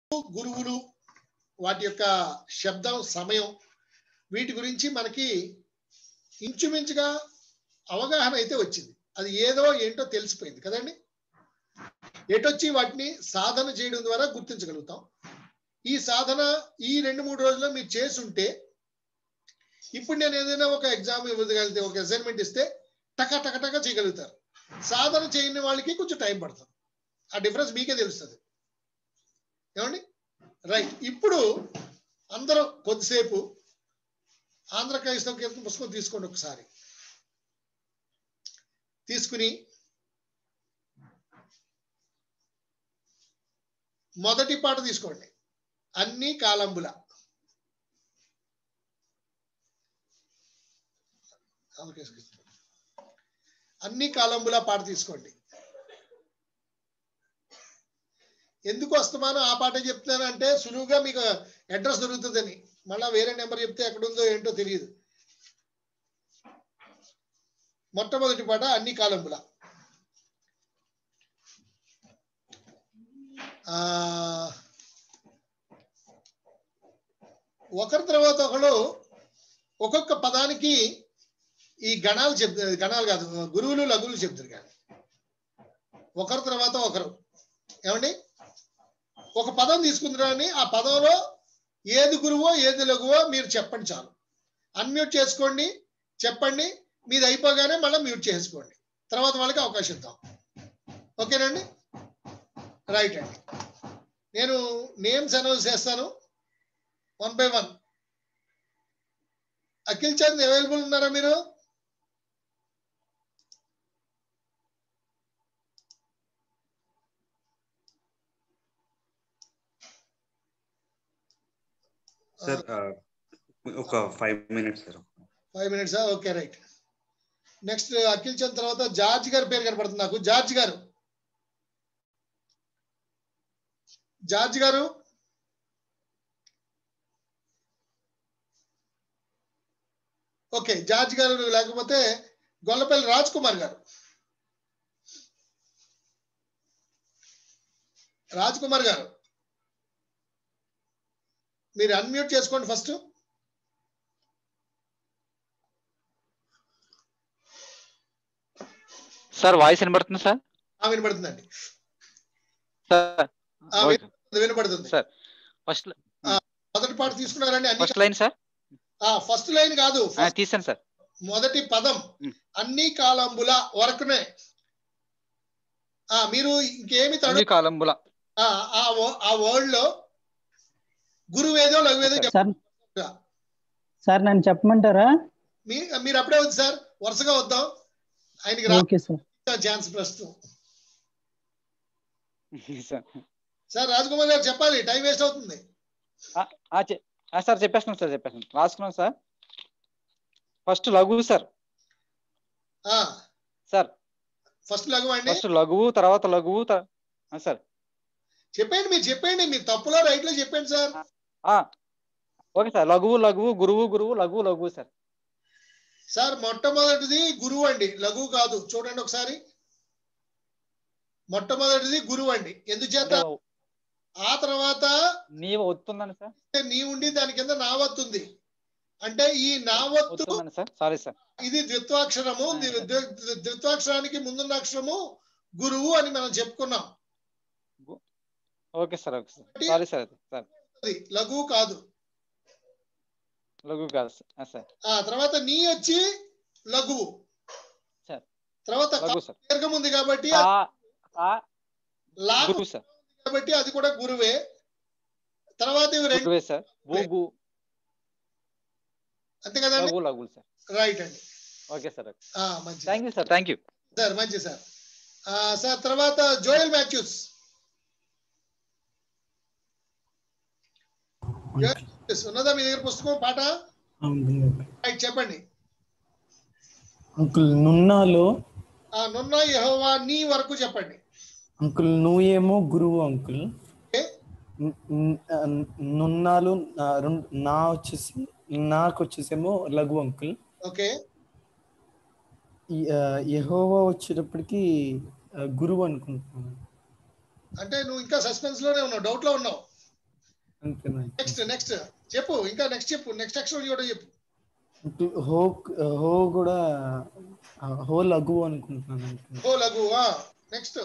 గురువులు వాటి యొక్క శబ్దం సమయం వీటి గురించి మనకి ఇంచుమించుగా అవగాహన అయితే వచ్చింది అది ఏదో ఏంటో తెలిసిపోయింది కదండి ఎటొచ్చి వాటిని సాధన చేయడం ద్వారా గుర్తించగలుగుతాం ఈ సాధన ఈ రెండు మూడు రోజుల్లో మీరు చేసి ఉంటే ఇప్పుడు నేను ఏదైనా ఒక ఎగ్జామ్ ఇవ్వగలిగితే ఒక అసైన్మెంట్ ఇస్తే టక టక టక చేయగలుగుతారు సాధన చేయని వాళ్ళకి కొంచెం టైం పడుతుంది ఆ డిఫరెన్స్ మీకే తెలుస్తుంది ఏమండి రైట్ ఇప్పుడు అందరూ కొద్దిసేపు ఆంధ్ర క్రైస్తవ కీర్తన పుస్తకం తీసుకోండి ఒకసారి తీసుకుని మొదటి పాట తీసుకోండి అన్ని కాలంబుల అన్ని కాలంబుల పాట తీసుకోండి ఎందుకు వస్తున్నానో ఆ పాట చెప్తున్నానంటే సులువుగా మీకు అడ్రస్ దొరుకుతుందని మళ్ళా వేరే నెంబర్ చెప్తే ఎక్కడుందో ఏంటో తెలియదు మొట్టమొదటి పాట అన్ని కాలంబుల ఆ ఒకరి తర్వాత ఒకరు ఒక్కొక్క పదానికి ఈ గణాలు చెప్తారు గణాలు కాదు గురువులు లఘువులు చెప్తారు కానీ ఒకరి తర్వాత ఒకరు ఏమండి ఒక పదం తీసుకుంటారని ఆ పదంలో ఏది గురువో ఏది లఘువో మీరు చెప్పండి చాలు అన్మ్యూట్ చేసుకోండి చెప్పండి మీది అయిపోగానే మళ్ళీ మ్యూట్ చేసుకోండి తర్వాత వాళ్ళకి అవకాశం ఇద్దాం ఓకేనండి రైట్ అండి నేను నేమ్స్ అనౌన్స్ చేస్తాను one by one Akhil Chand available ఉన్నారా మీరు సార్ ఒక five minutes sir five minutes okay right next Akhil Chand తర్వాత జార్జ్ గారి పేరు కనపడుతుంది నాకు జార్జ్ గారు జార్జ్ గారు ఓకే జార్జ్ గారు లేకపోతే గొల్లపల్లి రాజ్ కుమార్ గారు రాజ్ కుమార్ గారు మీరు అన్మ్యూట్ చేసుకోండి ఫస్ట్ సార్ వాయిస్ వినబడుతుంది సార్ ఆ వినపడుతుందండి సార్ ఆ, వినపడుతుంది, వినపడుతుంది సార్ ఫస్ట్ మొదటి పాట తీసుకున్నారండి అన్ని first line sir first line కాదు ఆ, తీసాను సార్ మొదటి పదం ఉమ్. అన్ని కాలంబుల వరకునే ఆ మీరు ఇంకేమి తడు అన్ని కాలంబుల ఆ, ఆ wo- ఆ వర్డ్ లో గురువేదో లఘువేదో సార్ చెప్ప సార్ నన్ను చెప్పమంటారా మీ- మీరు అప్పుడే వద్దు సార్ వరుసగా వద్దాం ఆయనకి రా ఓకే సార్ ఛాన్స్ ప్రస్తుతం సార్ సార్ రాజకుమార్ గారు చెప్పాలి టైం వేస్ట్ అవుతుంది ఆ, చె- ఆ, సార్ చెప్పేస్తున్నాను సార్ చెప్పేస్తున్నాను రాసుకున్నాను సార్ ఫస్ట్ లఘువు సార్ ఆ సార్ ఫస్ట్ లఘు అండి ఫస్ట్ లఘువు తర్వాత లఘువు త- ఆ, సార్ చెప్పండి మీరు చెప్పండి మీరు తప్పులో రైట్ లో చెప్పండి సార్ ఆ, ఓకే సార్ లఘువు లఘువు గురువు గురువు లఘువు లఘువు సార్ సార్ మొట్టమొదటిది గురువు అండి లఘు కాదు చూడండి ఒకసారి మొట్టమొదటిది గురువు అండి ఎందుచేత ఆ తర్వాత నీవు వస్తుందండి సార్ నీ ఉండి దాని కింద నావత్తుంది అంటే ఈ నావత్తు వస్తుందండి సార్ సారీ సార్ ఇది ద్విత్వాక్షరము ద్వి- ద్వి- ద్విత్వాక్షరానికి ముందున్న అక్షరము గురువు అని మనం చెప్పుకున్నాం okay sir okay sir sorry sir అయితే సార్ అది లఘువు కాదు లఘువు కాదు సార్ ఆ, సార్ ఆ తర్వాత నీ వచ్చి లఘువు సార్. తర్వాత లఘువు సార్ దీర్ఘం ఉంది కాబట్టి ఆ, ఆ, లా గురువు సార్ కాబట్టి అది కూడా గురువే తర్వాత ఇవి రెండు గురువే సార్ భూగు అంతే కదండి లఘువు లఘువు సార్ రైట్ అండి ఓకే సార్ ఓకే ఆ, మంచిది thank you sir thank you sir మంచిది సార్ ఆ, సార్ తర్వాత జోయల్ మాథ్యూస్ జోయల్ మాథ్యూస్ ఉన్నదా మీ దగ్గర పుస్తకం పాట రైట్ చెప్పండి అంకుల్ నున్నాలో ఆ నున్న యెహోవా నీ వరకు చెప్పండి అంకుల్ నువ్వేమో గురువు అంకుల్ ఓకే న్- న్- నున్నాలు నా- రెండు నా వచ్చేసి నాకు వచ్చేసేమో లఘు అంకుల్ ఓకే ఈ, ఆ, యెహోవా వచ్చేటప్పటికి ఆ, గురువు అనుకుంటున్నాను అంటే నువ్వు ఇంకా సస్పెన్స్ లోనే ఉన్నావు డౌట్ లో ఉన్నావు అంతేనా నెక్స్ట్ నెక్స్ట్ చెప్పు ఇంకా నెక్స్ట్ చెప్పు నెక్స్ట్ అక్షరం కూడా చెప్పు హో హో కూడా ఆ, హో లఘు అనుకుంటున్నాను అనుకుంటున్నాను. ఓ లఘు నెక్స్ట్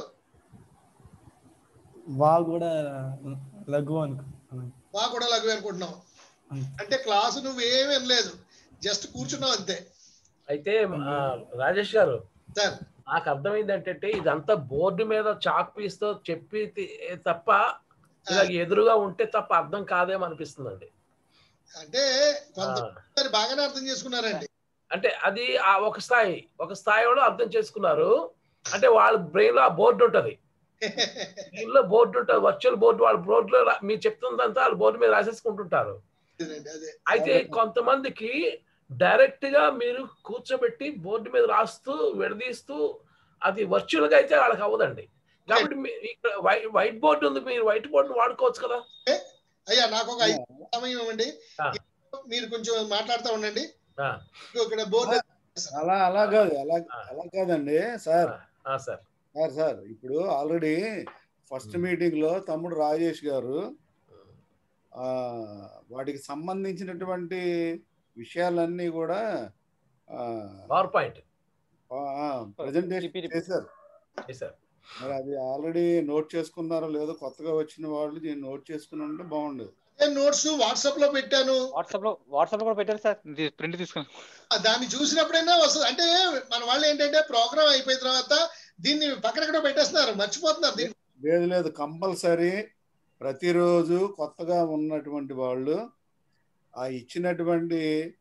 వా కూడా లఘు అనుకుంటున్నాను వా కూడా లఘు అనుకుంటున్నావు అంతే. అంటే క్లాసు నువ్వేమీ వినలేదు జస్ట్ కూర్చున్నావు అంతే అయితే ఆ, రాజేష్ గారు సార్ నాకు అర్థమైంది ఏంటంటే ఇదంతా బోర్డు మీద చాక్ పీస్ తో చెప్పి తి- తప్ప ఇలా ఎదురుగా ఉంటే తప్ప అర్థం కాదేమో అనిపిస్తుందండి అంటే ఆ, కొంత బాగానే అర్థం చేసుకున్నారండి అంటే అది ఆ ఒక స్థాయి ఒక స్థాయి వాళ్ళు అర్థం చేసుకున్నారు అంటే వాళ్ళ బ్రెయిన్ లో ఆ బోర్డు ఉంటది దీనిలో బోర్డు ఉంటుంది వర్చువల్ బోర్డు వాళ్ళ బోర్డులో రా- మీరు చెప్తున్నదంతా వాళ్ళ బోర్డు మీద రాసేసుకుంటుంటారు అదేనండి, అదే అయితే కొంతమందికి డైరెక్ట్ గా మీరు కూర్చోబెట్టి బోర్డు మీద రాస్తూ విడదీస్తూ అది వర్చువల్ గా అయితే వాళ్ళకి అవ్వదండి కాబట్టి మీ- ఇక్కడ వై- వైట్ బోర్డు ఉంది మీరు వైట్ బోర్డు వాడుకోవచ్చు కదా అయ్యా నాకు ఒక ఐదు సమయం ఇవ్వండి ఆ. మీరు కొంచెం మాట్లాడుతూ ఉండండి ఆ, ఇక్కడ బోర్డు అలా అలా కాదు అలా ఆ. అలా కాదండి సార్ ఆ, సార్ సార్ సార్ ఇప్పుడు ఆల్రెడీ ఫస్ట్ మీటింగ్ లో తమ్ముడు రాజేష్ గారు ఆ వాటికి సంబంధించినటువంటి విషయాలన్నీ కూడా పవర్ పాయింట్ ప్రజెంటేషన్ PPT. చేశారు సార్ మరి అది ఆల్రెడీ నోట్ చేసుకున్నారో లేదో కొత్తగా వచ్చిన వాళ్ళు దీన్ని నోట్ చేసుకుని ఉంటే బాగుండేది నోట్స్ వాట్సాప్ లో పెట్టాను వాట్సాప్ లో వాట్సాప్ లో కూడా పెట్టారు సార్ ప్రింట్ తీసుకుని ఆ, దాన్ని చూసినప్పుడైనా వస్తుంది అంటే మన వాళ్ళు ఏంటంటే ప్రోగ్రామ్ అయిపోయిన తర్వాత దీన్ని పక్కన పెట్టేస్తున్నారు మర్చిపోతున్నారు దీన్ని లేదు లేదు కంపల్సరీ ప్రతిరోజు కొత్తగా ఉన్నటువంటి వాళ్ళు ఆ ఇచ్చినటువంటి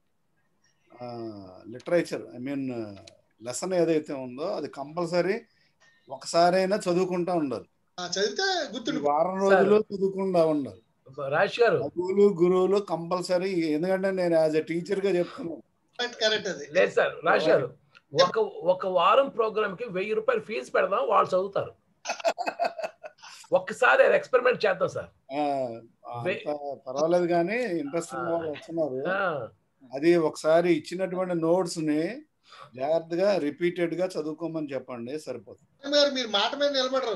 లిటరేచర్ ఐ మీన్ లెసన్ ఏదైతే ఉందో అది కంపల్సరీ ఒకసారైనా చదువుకుంటా ఉండాలి ఆ, చదివితే ఈ గుర్తుండి వారం రోజులు చదువుకుంటా ఉండాలి రాజేష్ గారు చదువులు గురువులు కంపల్సరీ ఎందుకంటే నేను యాజ్ ఎ టీచర్ గా చెప్తున్నాను కరెక్ట్ అది లేదు సార్ రాజేష్ గారు ఒక ఒక వారం ప్రోగ్రామ్ కి వెయ్యి రూపాయలు ఫీజు పెడదాం వాళ్ళు చదువుతారు ఒక్కసారి అది ఎక్స్పెరిమెంట్ చేద్దాం సార్ ఆ, అంత పర్వాలేదు కానీ ఇంట్రెస్ట్ ఉన్న వాళ్ళు వస్తున్నారు ఆ, అది ఒకసారి ఇచ్చినటువంటి నోట్స్ ని జాగ్రత్తగా రిపీటెడ్ గా చదువుకోమని చెప్పండి సరిపోతుంది శాలిం గారు మీరు మాట మీద నిలబడరు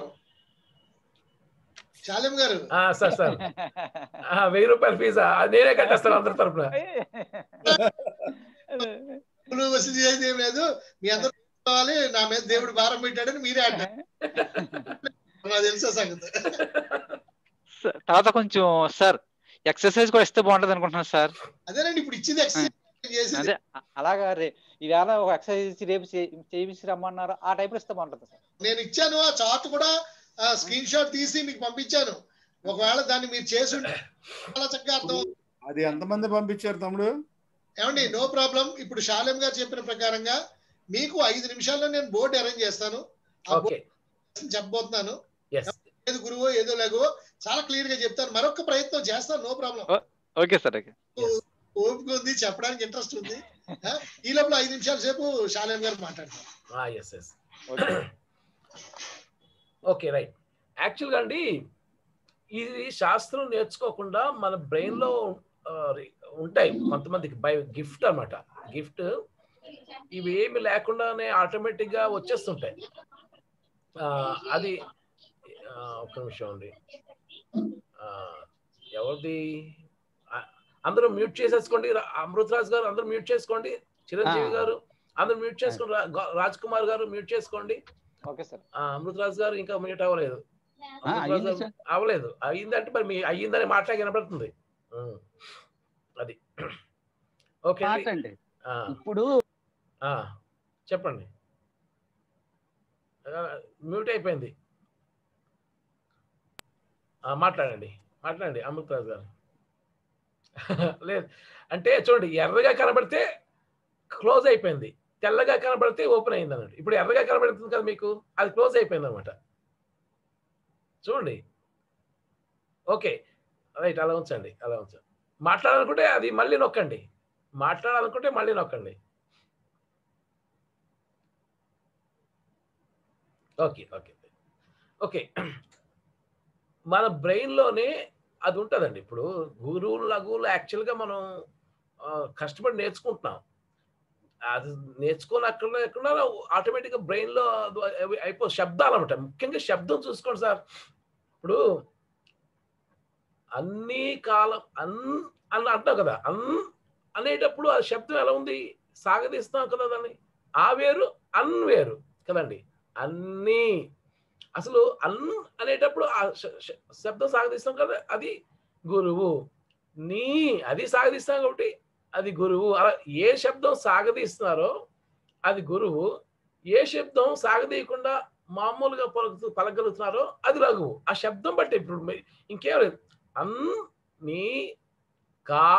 శాలిం గారు ఆ, సార్ సార్ ఆ, వెయ్యి రూపాయల ఫీజా అది నేనే కట్టేస్తాను అందరి తరపున నువ్వు వసూలు చేసేది ఏం లేదు మీ అందరూ కావాలి నా మీద దేవుడు భారం పెట్టాడని మీరే అంటారు నాకు తెలుసా సంగతి సార్, తర్వాత కొంచెం సార్ ఎక్సర్సైజ్ కూడా ఇస్తే బాగుంటది అనుకుంటున్నాను సార్ అదేనండి ఇప్పుడు ఇచ్చింది ఎక్సర్సైజ్ చేసింది అదే అ- అలాగా రే ఈవేళ ఒక ఎక్సర్సైజ్ ఇచ్చి రేపు చే- చేయించి రమ్మన్నారు ఆ టైప్ లో ఇస్తే బాగుంటుంది సార్ నేను ఇచ్చాను ఆ చార్ట్ కూడా స్క్రీన్ షాట్ తీసి మీకు పంపించాను ఒకవేళ దాన్ని మీరు చేసి ఉంటే చాలా చక్కగా అర్థం అది ఎంతమంది పంపించారు తమ్ముడు ఏమండి నో ప్రాబ్లం ఇప్పుడు శాలెం గారు చెప్పిన ప్రకారంగా మీకు ఐదు నిమిషాల్లో నేను బోర్డు అరేంజ్ చేస్తాను ఆ ఓకే బోర్డు చెప్పబోతున్నాను ఎస్ ఏదో గురువో ఏదో లేగో చాలా క్లియర్ గా చెప్తాను మరొక ప్రయత్నం చేస్తాను no problem okay sir okay ఓపిక ఉంది చెప్పడానికి ఇంట్రెస్ట్ ఉంది ఆ, ఈ లోపల ఐదు నిమిషాల సేపు శాలెం గారు మాట్లాడతారు yes yes okay okay right యాక్చువల్గా అండి ఇది శాస్త్రం నేర్చుకోకుండా మన బ్రెయిన్ లో ఆ, ఉంటాయి కొంతమందికి బై గిఫ్ట్ అన్నమాట గిఫ్ట్ ఇవి ఏమి లేకుండానే ఆటోమేటిక్ గా వచ్చేస్తుంటాయి ఆ, అది ఆ, ఒక్క నిమిషం అండి ఆ, ఎవరిది ఆ, అందరూ మ్యూట్ చేసేసుకోండి రా- అమృతరాజ్ గారు అందరూ మ్యూట్ చేసుకోండి చిరంజీవి ఆ. గారు అందరూ మ్యూట్ చేసుకోండి రా- గా- రాజ్ కుమార్ గారు మ్యూట్ చేసుకోండి ఓకే సార్ ఆ, అమృతరాజ్ గారు ఇంకా మ్యూట్ అవ్వలేదు ఆ, అమృతరాజ్ అయ్యింది గారు సార్. అవ్వలేదు అయ్యిందంటే మరి మీ అయ్యిందని మాట్లాడి వినపడుతుంది ఉం. అది ఓకే అండి. మాటండి ఆ, ఇప్పుడు ఆ, చెప్పండి ఆ, మ్యూట్ అయిపోయింది ఆ, మాట్లాడండి మాట్లాడండి అమృతరాజ్ గారు లేదు అంటే చూడండి ఎర్రగా కనబడితే క్లోజ్ అయిపోయింది తెల్లగా కనబడితే ఓపెన్ అయింది అన్నట్టు ఇప్పుడు ఎర్రగా కనబడుతుంది కదా మీకు అది క్లోజ్ అయిపోయింది అనమాట చూడండి ఓకే రైట్ అలా ఉంచండి అలా ఉంచండి మాట్లాడాలనుకుంటే అది మళ్ళీ నొక్కండి మాట్లాడాలనుకుంటే మళ్ళీ నొక్కండి ఓకే ఓకే ఓకే మన బ్రెయిన్లోనే అది ఉంటుందండి ఇప్పుడు గురువులు లఘువులు యాక్చువల్గా మనం ఆ, కష్టపడి నేర్చుకుంటున్నాం అది నేర్చుకోనక్కడ ఎక్కడ ఆటోమేటిక్గా బ్రెయిన్లో అయిపో శబ్దాలు అనమాట ముఖ్యంగా శబ్దం చూసుకోండి సార్ ఇప్పుడు అన్ని కాలం అన్ అని అంటావు కదా అన్ అనేటప్పుడు ఆ శబ్దం ఎలా ఉంది సాగదీస్తాం కదా దాన్ని ఆ వేరు అన్ వేరు కదండి అన్ని అసలు అన్ అనేటప్పుడు ఆ శ- శ- శబ్దం సాగదీస్తాం కదా అది గురువు నీ అది సాగదీస్తాం కాబట్టి అది గురువు అలా ఏ శబ్దం సాగదీస్తున్నారో అది గురువు ఏ శబ్దం సాగదీయకుండా మామూలుగా పలుకుతూ పలకగలుగుతున్నారో అది లఘువు ఆ శబ్దం బట్టి ఇప్పుడు మీ- ఇంకేం లేదు అన్ నీ కా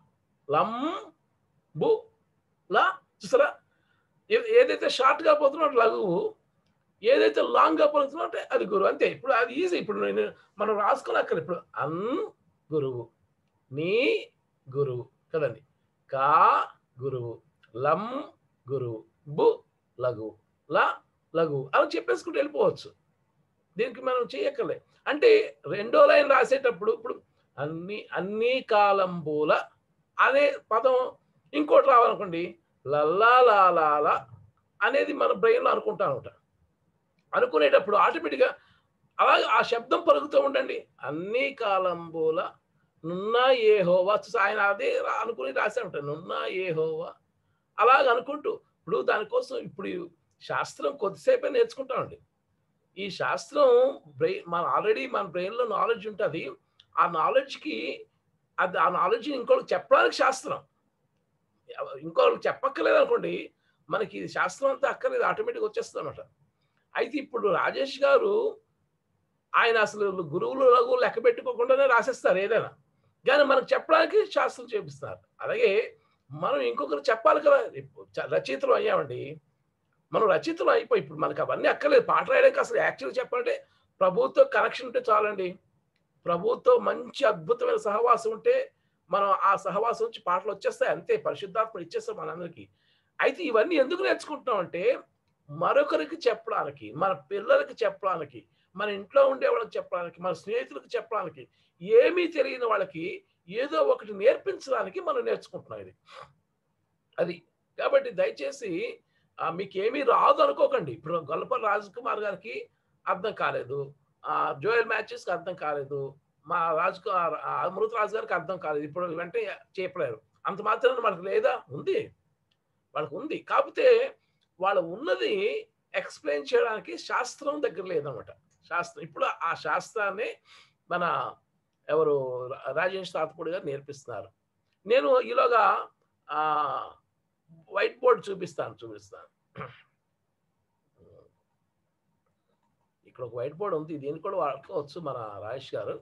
లం బు లా చూసారా ఏ- ఏదైతే షార్ట్ గా పోతున్నో అది లఘువు ఏదైతే లాంగ్ గా పలుకుతున్నో అంటే అది గురువు అంతే ఇప్పుడు అది ఈజీ ఇప్పుడు నేను మనం రాసుకోనక్కడ ఇప్పుడు అన్ గురువు నీ గురువు కదండి కా గురువు లం గురువు బు లఘువు లా లఘువు అలా చెప్పేసుకుంటూ వెళ్ళిపోవచ్చు దీనికి మనం చేయక్కర్లే అంటే రెండో లైన్ రాసేటప్పుడు ఇప్పుడు అన్ని అన్ని కాలంబూల అనే పదం ఇంకోటి రావాలనుకోండి లల్లా లాలాల అనేది మన బ్రెయిన్లో అనుకుంటా ఉంటాం అనుకునేటప్పుడు ఆటోమేటిక్గా అలాగే ఆ శబ్దం పలుకుతూ ఉండండి అన్ని కాలంబూల నున్నా ఏ హోవా చూసి ఆయన అదే రా- అనుకుని రాసే ఉంటాడు నున్నా ఏ హోవా అలాగ అనుకుంటూ ఇప్పుడు దానికోసం ఇప్పుడు ఈ శాస్త్రం కొద్దిసేపే నేర్చుకుంటామండి ఈ శాస్త్రం బ్రెయిన్ మన ఆల్రెడీ మన బ్రెయిన్లో నాలెడ్జ్ ఉంటుంది ఆ నాలెడ్జ్కి అది ఆ నాలెడ్జ్ ఇంకోళ్ళకి చెప్పడానికి శాస్త్రం ఇంకోళ్ళకి చెప్పక్కర్లేదు అనుకోండి మనకి ఇది శాస్త్రం అంతా అక్కర్లేదు ఆటోమేటిక్ వచ్చేస్తుంది అనమాట అయితే ఇప్పుడు రాజేష్ గారు ఆయన అసలు గురువులు లఘువు లెక్క పెట్టుకోకుండానే రాసేస్తారు ఏదైనా కానీ మనకు చెప్పడానికి శాస్త్రం చేపిస్తున్నారు అలాగే మనం ఇంకొకరు చెప్పాలి కదా ఇప్పుడు చ- రచయితలు అయ్యామండి మనం రచయితలు అయిపోయి ఇప్పుడు మనకు అవన్నీ అక్కర్లేదు పాట రాయడానికి అసలు యాక్చువల్ చెప్పాలంటే ప్రభుత్వ కనెక్షన్ ఉంటే చాలండి ప్రభుత్వం మంచి అద్భుతమైన సహవాసం ఉంటే మనం ఆ సహవాసం నుంచి పాటలు వచ్చేస్తాయి అంతే పరిశుద్ధాత్మ ఇచ్చేస్తాం మనందరికీ అయితే ఇవన్నీ ఎందుకు నేర్చుకుంటున్నాం అంటే మరొకరికి చెప్పడానికి మన పిల్లలకి చెప్పడానికి మన ఇంట్లో ఉండే వాళ్ళకి చెప్పడానికి మన స్నేహితులకు చెప్పడానికి ఏమీ తెలియని వాళ్ళకి ఏదో ఒకటి నేర్పించడానికి మనం నేర్చుకుంటున్నాం ఇది అది కాబట్టి దయచేసి ఆ, మీకు ఏమీ రాదు అనుకోకండి ఇప్పుడు గొల్లపల్లి రాజకుమార్ గారికి అర్థం కాలేదు ఆ జోయల్ మ్యాచెస్కి అర్థం కాలేదు మా రాజు అమృత రాజు గారికి అర్థం కాలేదు ఇప్పుడు వెంటనే చెప్పలేరు అంత మాత్రాన మనకు లేదా ఉంది వాళ్ళకు ఉంది కాకపోతే వాళ్ళు ఉన్నది ఎక్స్ప్లెయిన్ చేయడానికి శాస్త్రం దగ్గర లేదన్నమాట శాస్త్రం ఇప్పుడు ఆ శాస్త్రాన్ని మన ఎవరు రా- రాజేష్ తాతపూడి గారు నేర్పిస్తున్నారు నేను ఈలోగా ఆ వైట్ బోర్డ్ చూపిస్తాను చూపిస్తాను ఇక్కడ ఒక వైట్ బోర్డ్ ఉంది దీన్ని కూడా వాడుకోవచ్చు మన రాజేష్ గారు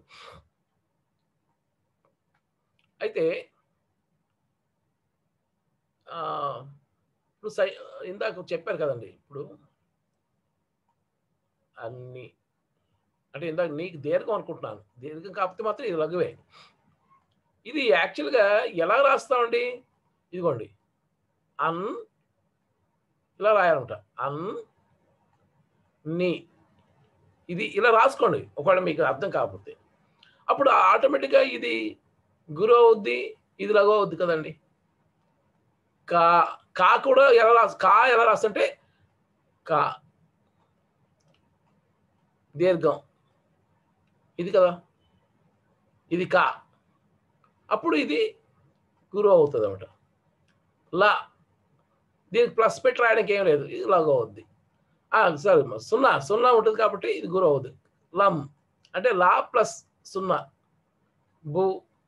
అయితే ఆ, ఇప్పుడు సై ఇందాక చెప్పారు కదండి ఇప్పుడు అన్ని అంటే ఇందాక నీకు దీర్ఘం అనుకుంటున్నాను దీర్ఘం కాకపోతే మాత్రం ఇది లఘువే ఇది యాక్చువల్గా ఎలా రాస్తామండి ఇదిగోండి అన్ ఇలా రాయాలన్నమాట అన్ ని ఇది ఇలా రాసుకోండి ఒకవేళ మీకు అర్థం కాకపోతే అప్పుడు ఆటోమేటిక్గా ఇది గురు అవుద్ది ఇది లఘు అవుద్ది కదండి కా కా కూడా ఎలా రాసు కా ఎలా రాస్తుంటే కా దీర్ఘం ఇది కదా ఇది కా అప్పుడు ఇది గురువు అవుతుంది అనమాట లా దీనికి ప్లస్ పెట్టి రాయడానికి ఏం లేదు ఇది లాగా అవుద్ది ఆ, సరే మ- సున్నా సున్నా ఉంటుంది కాబట్టి ఇది గురువు అవుద్ది లమ్ అంటే లా ప్లస్ సున్నా బు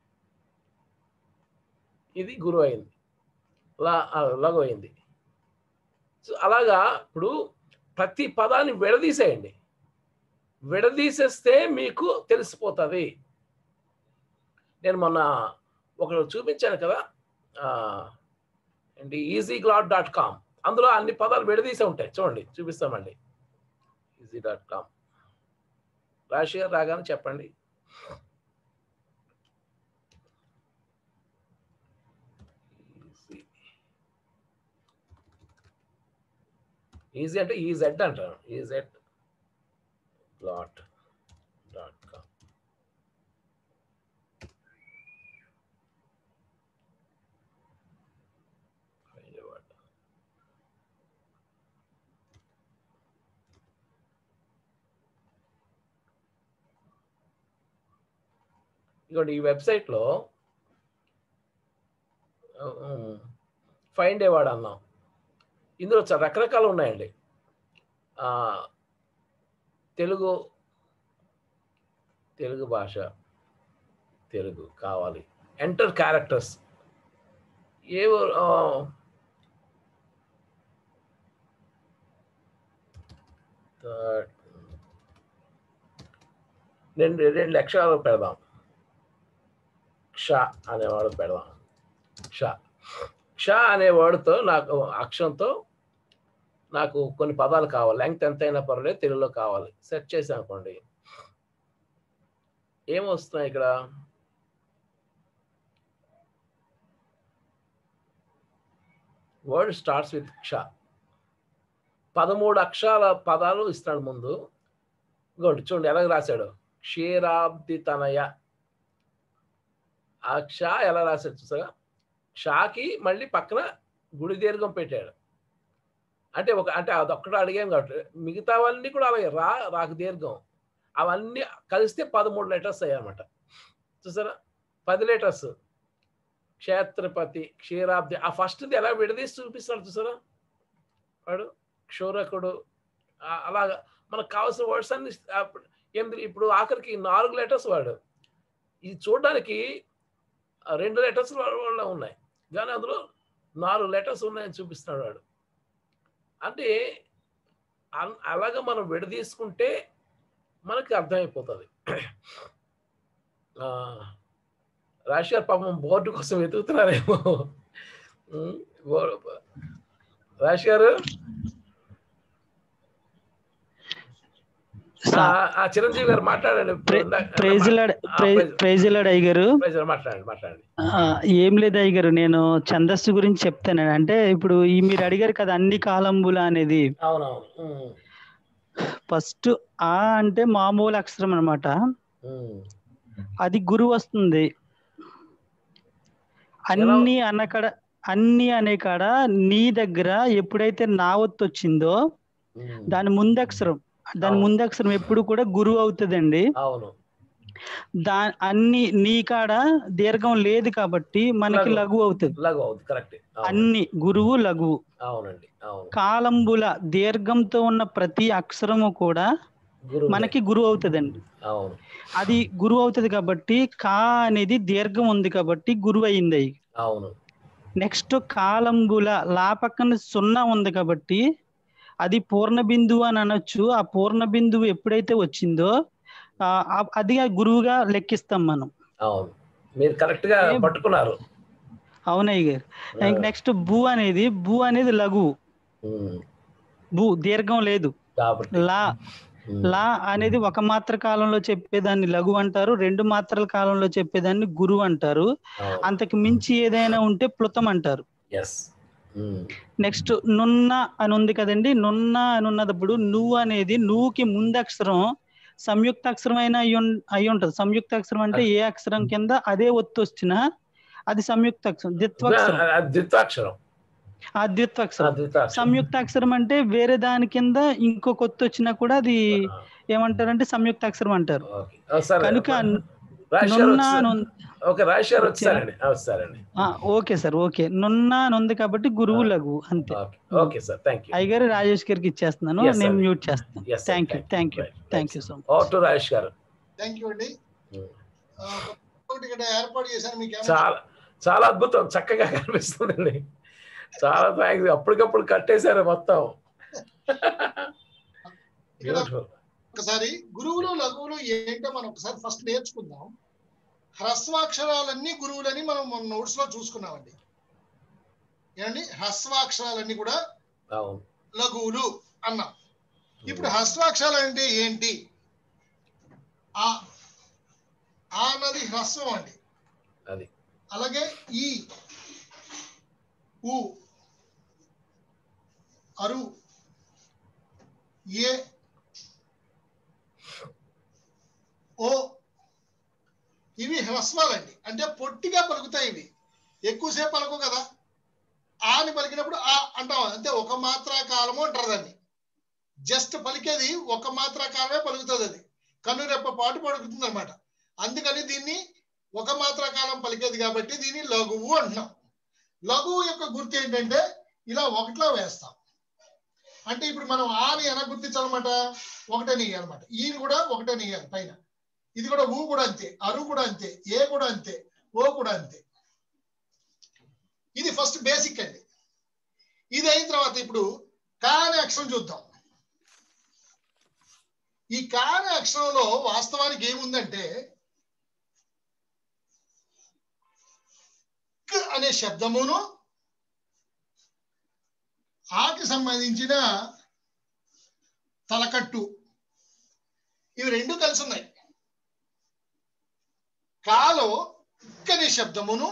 ఇది గురువు అయింది లా ఆ, లఘు అయింది సో అలాగా ఇప్పుడు ప్రతి పదాన్ని విడదీసేయండి విడదీసేస్తే మీకు తెలిసిపోతుంది నేను మొన్న ఒకరు చూపించాను కదా ఆ, ఏంటి ఈజీ గ్లాడ్ డాట్ కామ్ అందులో అన్ని పదాలు విడదీసే ఉంటాయి చూడండి చూపిస్తామండి ఈజీ డాట్ కామ్ రాశి గారు రాగానే చెప్పండి ఈజీ అంటే ఈ జెడ్ అంటాను E Z plot dot com Hyderabad ఇదిగోండి ఈ వెబ్సైట్లో ఫైండ్ ఏ వర్డ్ అన్నాం ఇందులో చ- రకరకాలు ఉన్నాయండి ఆ, తెలుగు తెలుగు భాష తెలుగు కావాలి ఎంటర్ క్యారెక్టర్స్ ఏవో ఆ, థర్డ్ రెండు రెండు అక్షరాలు పెడదాం క్ష అనే వర్డ్ పెడదాం క్ష క్ష అనే వర్డ్తో నాకు అక్షరంతో నాకు కొన్ని పదాలు కావాలి లెంగ్త్ ఎంత అయినా పర్వాలేదు తెలుగులో కావాలి సెర్చ్ చేసాం అనుకోండి ఏమొస్తున్నాయి ఇక్కడ వర్డ్ స్టార్ట్స్ విత్ క్ష పదమూడు అక్షరాల పదాలు ఇస్తాడు ముందు ఇంకోటి చూడండి ఎలా రాశాడు క్షీరాబ్ది తనయ ఆ క్ష ఎలా రాశాడు చూసారా క్షాకి మళ్ళీ పక్కన గుడి దీర్ఘం పెట్టాడు అంటే ఒక అంటే అదొక్కటి అడిగాం కాబట్టి మిగతావన్నీ కూడా అలాగే రా రాకు దీర్ఘం అవన్నీ కలిస్తే పదమూడు లెటర్స్ అయ్యాయన్నమాట చూసారా పది లెటర్స్ క్షేత్రపతి క్షీరాబ్ది ఆ ఫస్ట్ది ఎలా విడదీసి చూపిస్తాడు చూసారా వాడు క్షోరకుడు ఆ- అలాగా మనకు కావాల్సిన వర్డ్స్ అన్ని అప్పుడు ఎనిమిది ఇప్పుడు ఆఖరికి నాలుగు లెటర్స్ వాడు ఇది చూడడానికి ఆ రెండు లెటర్స్ వాళ్ళ ఉన్నాయి కానీ అందులో నాలుగు లెటర్స్ ఉన్నాయని చూపిస్తున్నాడు వాడు అంటే అన్- అలాగా మనం విడదీసుకుంటే మనకి అర్థమైపోతుంది ఆ, రాశి గారు పాపం బోర్డు కోసం వెతుకుతున్నారేమో ఉమ్, బో- రాశి గారు ఆ, ఆ, చిరంజీవి గారు మాట్లాడండి ప్రే- ఇందాక- ప్రైజ్లాడ్ ఆ, ప్రైజ్- ప్రైజ్లాడ్ అయ్యగారు ప్రైజ్ గారు మాట్లాడండి మాట్లాడండి ఆ, ఏం లేదు అయ్యగారు నేను ఛందస్సు గురించి చెప్తాను అంటే ఇప్పుడు ఈ మీరు అడిగారు కదా అన్ని కాలంబుల అనేది అవునవును ఉమ్, ఫస్ట్ ఆ అంటే మామూలు అక్షరం అన్నమాట ఉమ్. అది గురు వస్తుంది అన్ని అన్నకాడ అన్ని అనే కాడ నీ దగ్గర ఎప్పుడైతే నా ఒత్తు వచ్చిందో ఉమ్. దాని ముందక్షరం దాని అవును. ముందక్షరం ఎప్పుడు కూడా గురువు అవుతుందండి అవును దా అన్ని నీ కాడ దీర్ఘం లేదు కాబట్టి మనకి లఘు. లఘు అవుతుంది లఘు అవుతుంది కరెక్ట్ అన్ని గురువు లఘువు అవునండి అవును కాలంబుల దీర్ఘంతో ఉన్న ప్రతి అక్షరము కూడా గురువు మనకి గురువు అవుతుందండి అవును అది గురువు అవుతుంది కాబట్టి కా అనేది దీర్ఘం ఉంది కాబట్టి గురువు అయింది అయి అవును నెక్స్ట్ కాలంబుల లా పక్కన సున్నా ఉంది కాబట్టి అది పూర్ణ బిందువు అని అనొచ్చు ఆ పూర్ణ బిందువు ఎప్పుడైతే వచ్చిందో ఆ, ఆ- అది ఆ గురువుగా లెక్కిస్తాం మనం అవును మీరు కరెక్ట్ గా ఏం- పట్టుకున్నారు అవునయ్య గారు నెక్స్ట్ భూ అనేది భూ అనేది లఘువు ఉమ్, భూ దీర్ఘం లేదు కాబట్టి లా ఉమ్, లా అనేది ఒక మాత్ర కాలంలో చెప్పేదాన్ని లఘు అంటారు రెండు మాత్రల కాలంలో చెప్పేదాన్ని గురువు అంటారు అవును అంతకు మించి ఏదైనా ఉంటే ప్లుతం అంటారు ఎస్ ఉమ్, నెక్స్ట్ నున్న అని ఉంది కదండి నున్న అని ఉన్నప్పుడు నువ్వు అనేది నువ్వుకి ముందు అక్షరం సంయుక్త అక్షరం అయినా అయి ఉం- అయి ఉంటది సంయుక్త అక్షరం అంటే ఏ అక్షరం కింద అదే ఒత్తు వచ్చినా అది సంయుక్త అక్షరం ద్విత్వాక్షరం అది ద్విత్వాక్షరం ఆ ద్విత్వాక్షరం ఆ ద్విత్వాక్షరం సంయుక్త అక్షరం అంటే వేరే దాని కింద ఇంకొక ఒత్తు వచ్చినా కూడా అది ఏమంటారంటే సంయుక్త అక్షరం అంటారు ఓకే. ఆ, సరే కనుక రాజేష్ గారు నున్న వచ్చారు. అని ఉంది. ఓకే రాజేష్ గారు వచ్చారండి ఆ, వస్తారండి ఆ, ఓకే సార్ ఓకే నున్న అని ఉంది కాబట్టి గురువు లఘు అంతే okay okay sir thank you అయ్యగారు రాజేష్ గారికి ఇచ్చేస్తున్నాను Yes, sir. నేను మ్యూట్ చేస్తాను Yes, sir. Thank you Thank you. Thank you Right. Thank you so much ఓ టు రాజేష్ గారు థ్యాంక్ యూ అండి ఉమ్. ఆ, ఒకటి ఇక్కడ ఏర్పాటు చేశాను మీకు ఏమైనా చాలా చాలా అద్భుతం చక్కగా కనిపిస్తుందండి చాలా థ్యాంక్స్ అప్పటికప్పుడు కట్టేశారు మొత్తం ఇక్కడ Beautiful. ఒకసారి గురువులు లఘువులు ఏంటో మనం ఒకసారి ఫస్ట్ నేర్చుకుందాం హ్రస్వాక్షరాలన్నీ గురువులని మనం మన నోట్స్ లో చూసుకున్నామండి ఏమండి హ్రస్వాక్షరాలన్నీ కూడా అవును లఘువులు అన్నాం ఇప్పుడు హ్రస్వాక్షరాలు అంటే ఏంటి ఆ ఆ అన్నది హ్రస్వం అండి అది అలాగే ఈ ఉ అరు ఏ ఓ ఇవి హ్రస్వాలండి అంటే పొట్టిగా పలుకుతాయి ఇవి ఎక్కువసేపు పలుకు కదా ఆ అని పలికినప్పుడు ఆ అంటాం అంటే ఒక మాత్రా కాలము అంటారు దాన్ని జస్ట్ పలికేది ఒక మాత్రా కాలమే పలుకుతుంది అది కన్ను రెప్ప పాటు పలుకుతుంది అనమాట అందుకని దీన్ని ఒక మాత్రా కాలం పలికేది కాబట్టి దీన్ని లఘువు అంటున్నాం లఘువు యొక్క గుర్తు ఏంటంటే ఇలా ఒకటిలో వేస్తాం అంటే ఇప్పుడు మనం ఆని ఎలా గుర్తించాలన్నమాట ఒకటని అనమాట ఈని కూడా ఒకటని ఇయ్యాలి పైన ఇది కూడా ఊ కూడా అంతే అరు కూడా అంతే ఏ కూడా అంతే ఓ కూడా అంతే ఇది ఫస్ట్ బేసిక్ అండి ఇది అయిన తర్వాత ఇప్పుడు కా అనే అక్షరం చూద్దాం ఈ కా అనే అక్షరంలో వాస్తవానికి ఏముందంటే క్ అనే శబ్దమును ఆకి సంబంధించిన తలకట్టు ఇవి రెండు కలిసి ఉన్నాయి కాలో క్ అనే శబ్దమును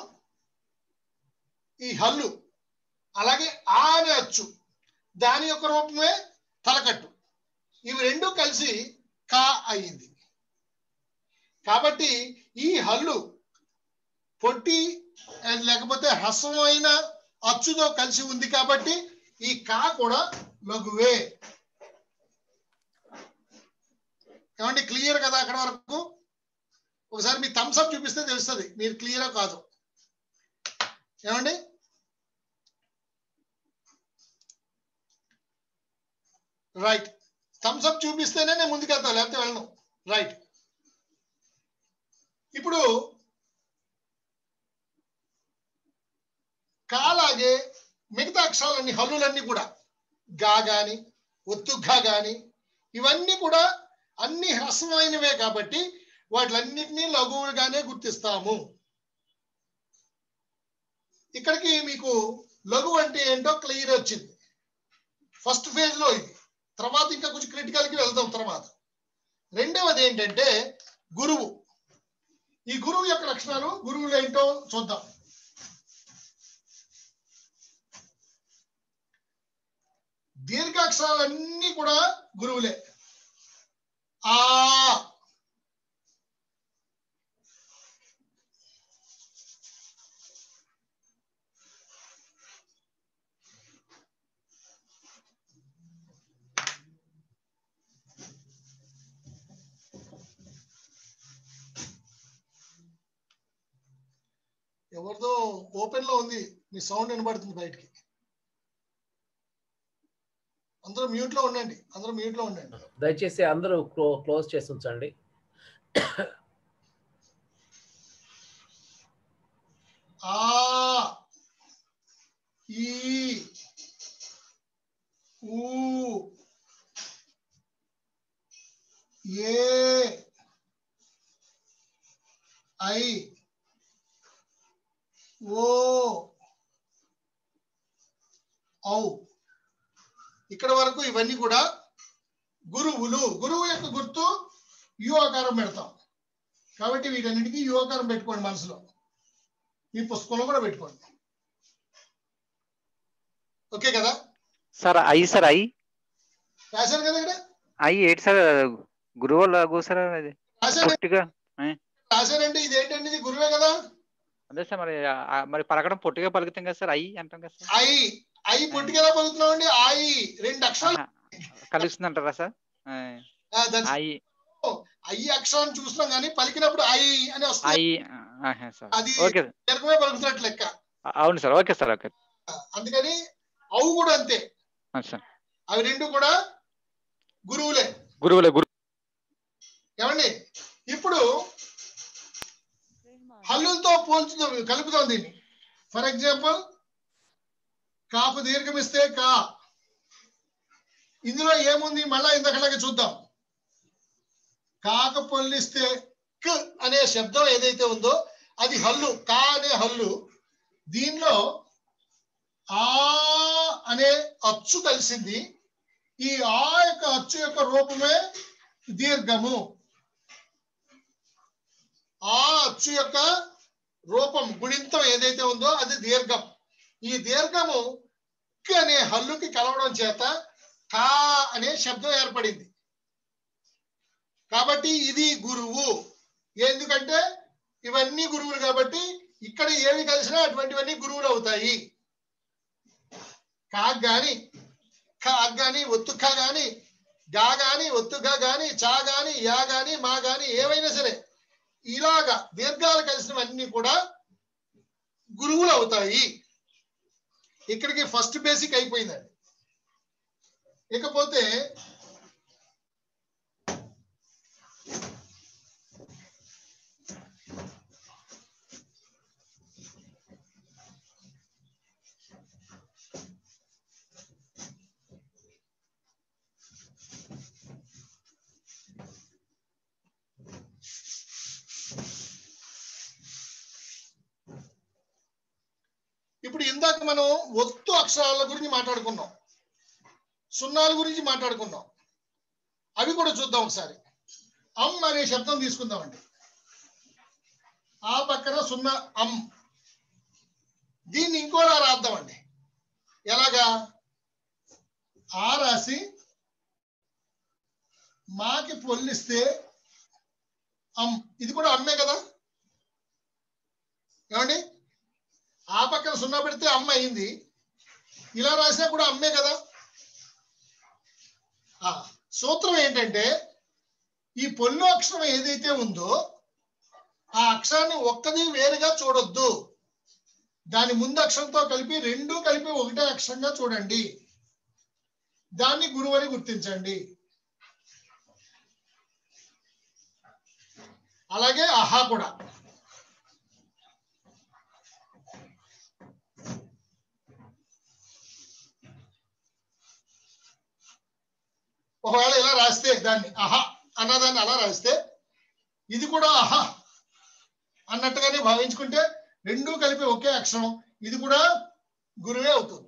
ఈ హల్లు అలాగే ఆ అనే అచ్చు దాని యొక్క రూపమే తలకట్టు ఇవి రెండు కలిసి కా అయ్యింది కాబట్టి ఈ హల్లు పొట్టి లేకపోతే హ్రస్వమైన అచ్చుతో కలిసి ఉంది కాబట్టి ఈ కా కూడా లఘువే ఏమండి క్లియర్ కదా అక్కడ వరకు ఒకసారి మీ థమ్స్ అప్ చూపిస్తే తెలుస్తుంది మీరు క్లియరా కాదు ఏమండి రైట్ థమ్స్ అప్ చూపిస్తేనే నేను ముందుకెళ్తా లేకపోతే వెళ్ళను రైట్ ఇప్పుడు కాలాగే మిగతా అక్షరాలన్నీ హల్లులన్నీ కూడా గా గాని ఒత్తుగా గాని ఇవన్నీ కూడా అన్ని హ్రస్వమైనవే కాబట్టి వాటిలన్నిటినీ లఘువుగానే గుర్తిస్తాము ఇక్కడికి మీకు లఘు అంటే ఏంటో క్లియర్ వచ్చింది ఫస్ట్ ఫేజ్ లో ఇది తర్వాత ఇంకా కొంచెం క్రిటికల్ కి వెళ్దాం తర్వాత రెండవది ఏంటంటే గురువు ఈ గురువు యొక్క లక్షణాలు గురువులు ఏంటో చూద్దాం దీర్ఘాక్షరాలన్నీ కూడా గురువులే ఆ ఎవరిదో ఓపెన్ లో ఉంది మీ సౌండ్ వినబడుతుంది బయటికి అందరూ మ్యూట్ లో ఉండండి అందరూ మ్యూట్ లో ఉండండి దయచేసి అందరూ క్లో క్లోజ్ చేసి ఉంచండి ఆ ఈ ఊ ఏ ఐ ఓ ఔ ఇక్కడ వరకు ఇవన్నీ కూడా గురువులు గురువు యొక్క గుర్తు యు ఆకారం పెడతాం కాబట్టి వీటన్నిటికీ యు ఆకారం పెట్టుకోండి మనసులో మీ పుస్తకంలో కూడా పెట్టుకోండి ఓకే కదా సార్ ఐ సార్ ఐ రాశారు కదా ఇక్కడ ఐ ఏంటి సార్ గురువు లాగు సార్ అది రాశారు పొట్టిగా రాశారంటే ఇది ఏంటండి ఇది గురువే కదా అదే సార్ మరి ఆ, మరి పలకడం పొట్టిగా పలుకుతాం కదా సార్ ఐ అంటాం కదా సార్ ఐ ఐ పొట్టిగా పలుకుతున్నాం అండి ఐ రెండు అక్షరాలు కలుస్తుంది అంటారా సార్ ఆ, ఆ, that's- ఐ ఐ అక్షరాన్ని చూస్తున్నాం కానీ పలికినప్పుడు ఐ అని ఐ వస్తుంది ఆహా, సార్ అది ఓకే దీర్ఘమే పలుకుతున్నట్టు లెక్క అవును సార్ ఓకే సార్ ఓకే అందుకని అవు కూడా అంతే ఆ, సార్ అవి రెండు కూడా గురువులే గురువులే గురు ఏమండి ఇప్పుడు హల్లులతో పోల్చుదాం కలుపుదాం దీన్ని ఫర్ ఎగ్జాంపుల్ కాపు దీర్ఘమిస్తే కా ఇందులో ఏముంది మళ్ళా ఇంతకలాగే చూద్దాం కాక పొల్లిస్తే క్ అనే శబ్దం ఏదైతే ఉందో అది హల్లు కా అనే హల్లు దీనిలో ఆ అనే అచ్చు కలిసింది ఈ ఆ యొక్క అచ్చు యొక్క రూపమే దీర్ఘము ఆ అచ్చు యొక్క రూపం గుణింతం ఏదైతే ఉందో అది దీర్ఘం ఈ దీర్ఘము క్ అనే హల్లుకి కలవడం చేత కా అనే శబ్దం ఏర్పడింది కాబట్టి ఇది గురువు ఎందుకంటే ఇవన్నీ గురువులు కాబట్టి ఇక్కడ ఏవి కలిసినా అటువంటివన్నీ గురువులు అవుతాయి కాగ్ గాని కాగ్ గాని ఒత్తు ఖా గాని గా గాని ఒత్తు గా గాని చా గాని యా గాని మా గాని ఏవైనా సరే ఇలాగా దీర్ఘాలు కలిసినవన్నీ కూడా గురువులు అవుతాయి ఇక్కడికి ఫస్ట్ బేసిక్ అయిపోయిందండి ఇకపోతే ఇప్పుడు ఇందాక మనం ఒత్తు అక్షరాల గురించి మాట్లాడుకున్నాం సున్నాల గురించి మాట్లాడుకున్నాం అవి కూడా చూద్దాం ఒకసారి అమ్ అనే శబ్దం తీసుకుందామండి ఆ పక్కన సున్నా అమ్ దీన్ని ఇంకోలా రాద్దామండి ఎలాగా ఆ రాసి మాకి పొల్లిస్తే అమ్ ఇది కూడా అమ్మే కదా ఏమండి ఆ పక్కన సున్నా పెడితే అమ్మ అయింది ఇలా రాసినా కూడా అమ్మే కదా ఆ సూత్రం ఏంటంటే ఈ పొల్లు అక్షరం ఏదైతే ఉందో ఆ అక్షరాన్ని ఒక్కది వేరుగా చూడొద్దు దాని ముందు అక్షరంతో కలిపి రెండు కలిపి ఒకటే అక్షరంగా చూడండి దాన్ని గురువు అని గుర్తించండి అలాగే అహా కూడా ఒకవేళ ఇలా రాస్తే దాన్ని అహ అన్నదాన్ని అలా రాస్తే ఇది కూడా అహ అన్నట్టుగానే భావించుకుంటే రెండు కలిపి ఒకే అక్షరం ఇది కూడా గురువే అవుతుంది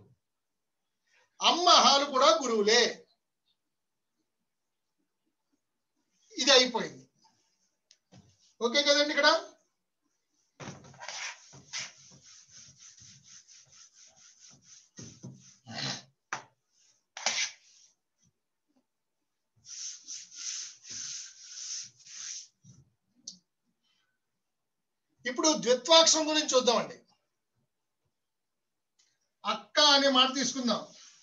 అమ్మ అహాలు కూడా గురువులే ఇది అయిపోయింది ఓకే కదండి ఇక్కడ ఇప్పుడు ద్విత్వాక్షరం గురించి చూద్దామండి అక్క అనే మాట తీసుకుందాం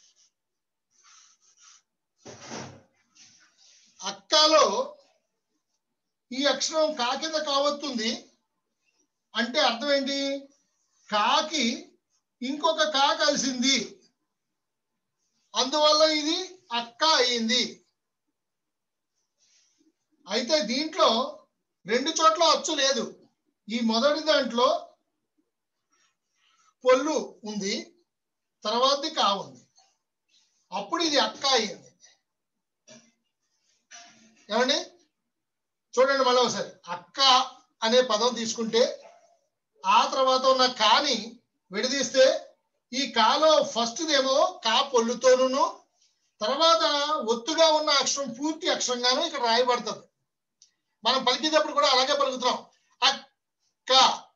అక్కలో ఈ అక్షరం కా కింద కావస్తుంది అంటే అర్థం ఏంటి కాకి ఇంకొక కా కలిసింది అందువల్ల ఇది అక్క అయింది అయితే దీంట్లో రెండు చోట్ల అచ్చు లేదు ఈ మొదటి దాంట్లో పొల్లు ఉంది తర్వాతది కా ఉంది అప్పుడు ఇది అక్క అయింది ఏమండి చూడండి మళ్ళీ ఒకసారి అక్క అనే పదం తీసుకుంటే ఆ తర్వాత ఉన్న కాని విడదీస్తే ఈ కాలో ఫస్ట్ ఏమో కా పొల్లుతోనూ తర్వాత ఒత్తుగా ఉన్న అక్షరం పూర్తి అక్షరంగాను ఇక్కడ రాయబడుతుంది మనం పలికేటప్పుడు కూడా అలాగే పలుకుతున్నాం అక్క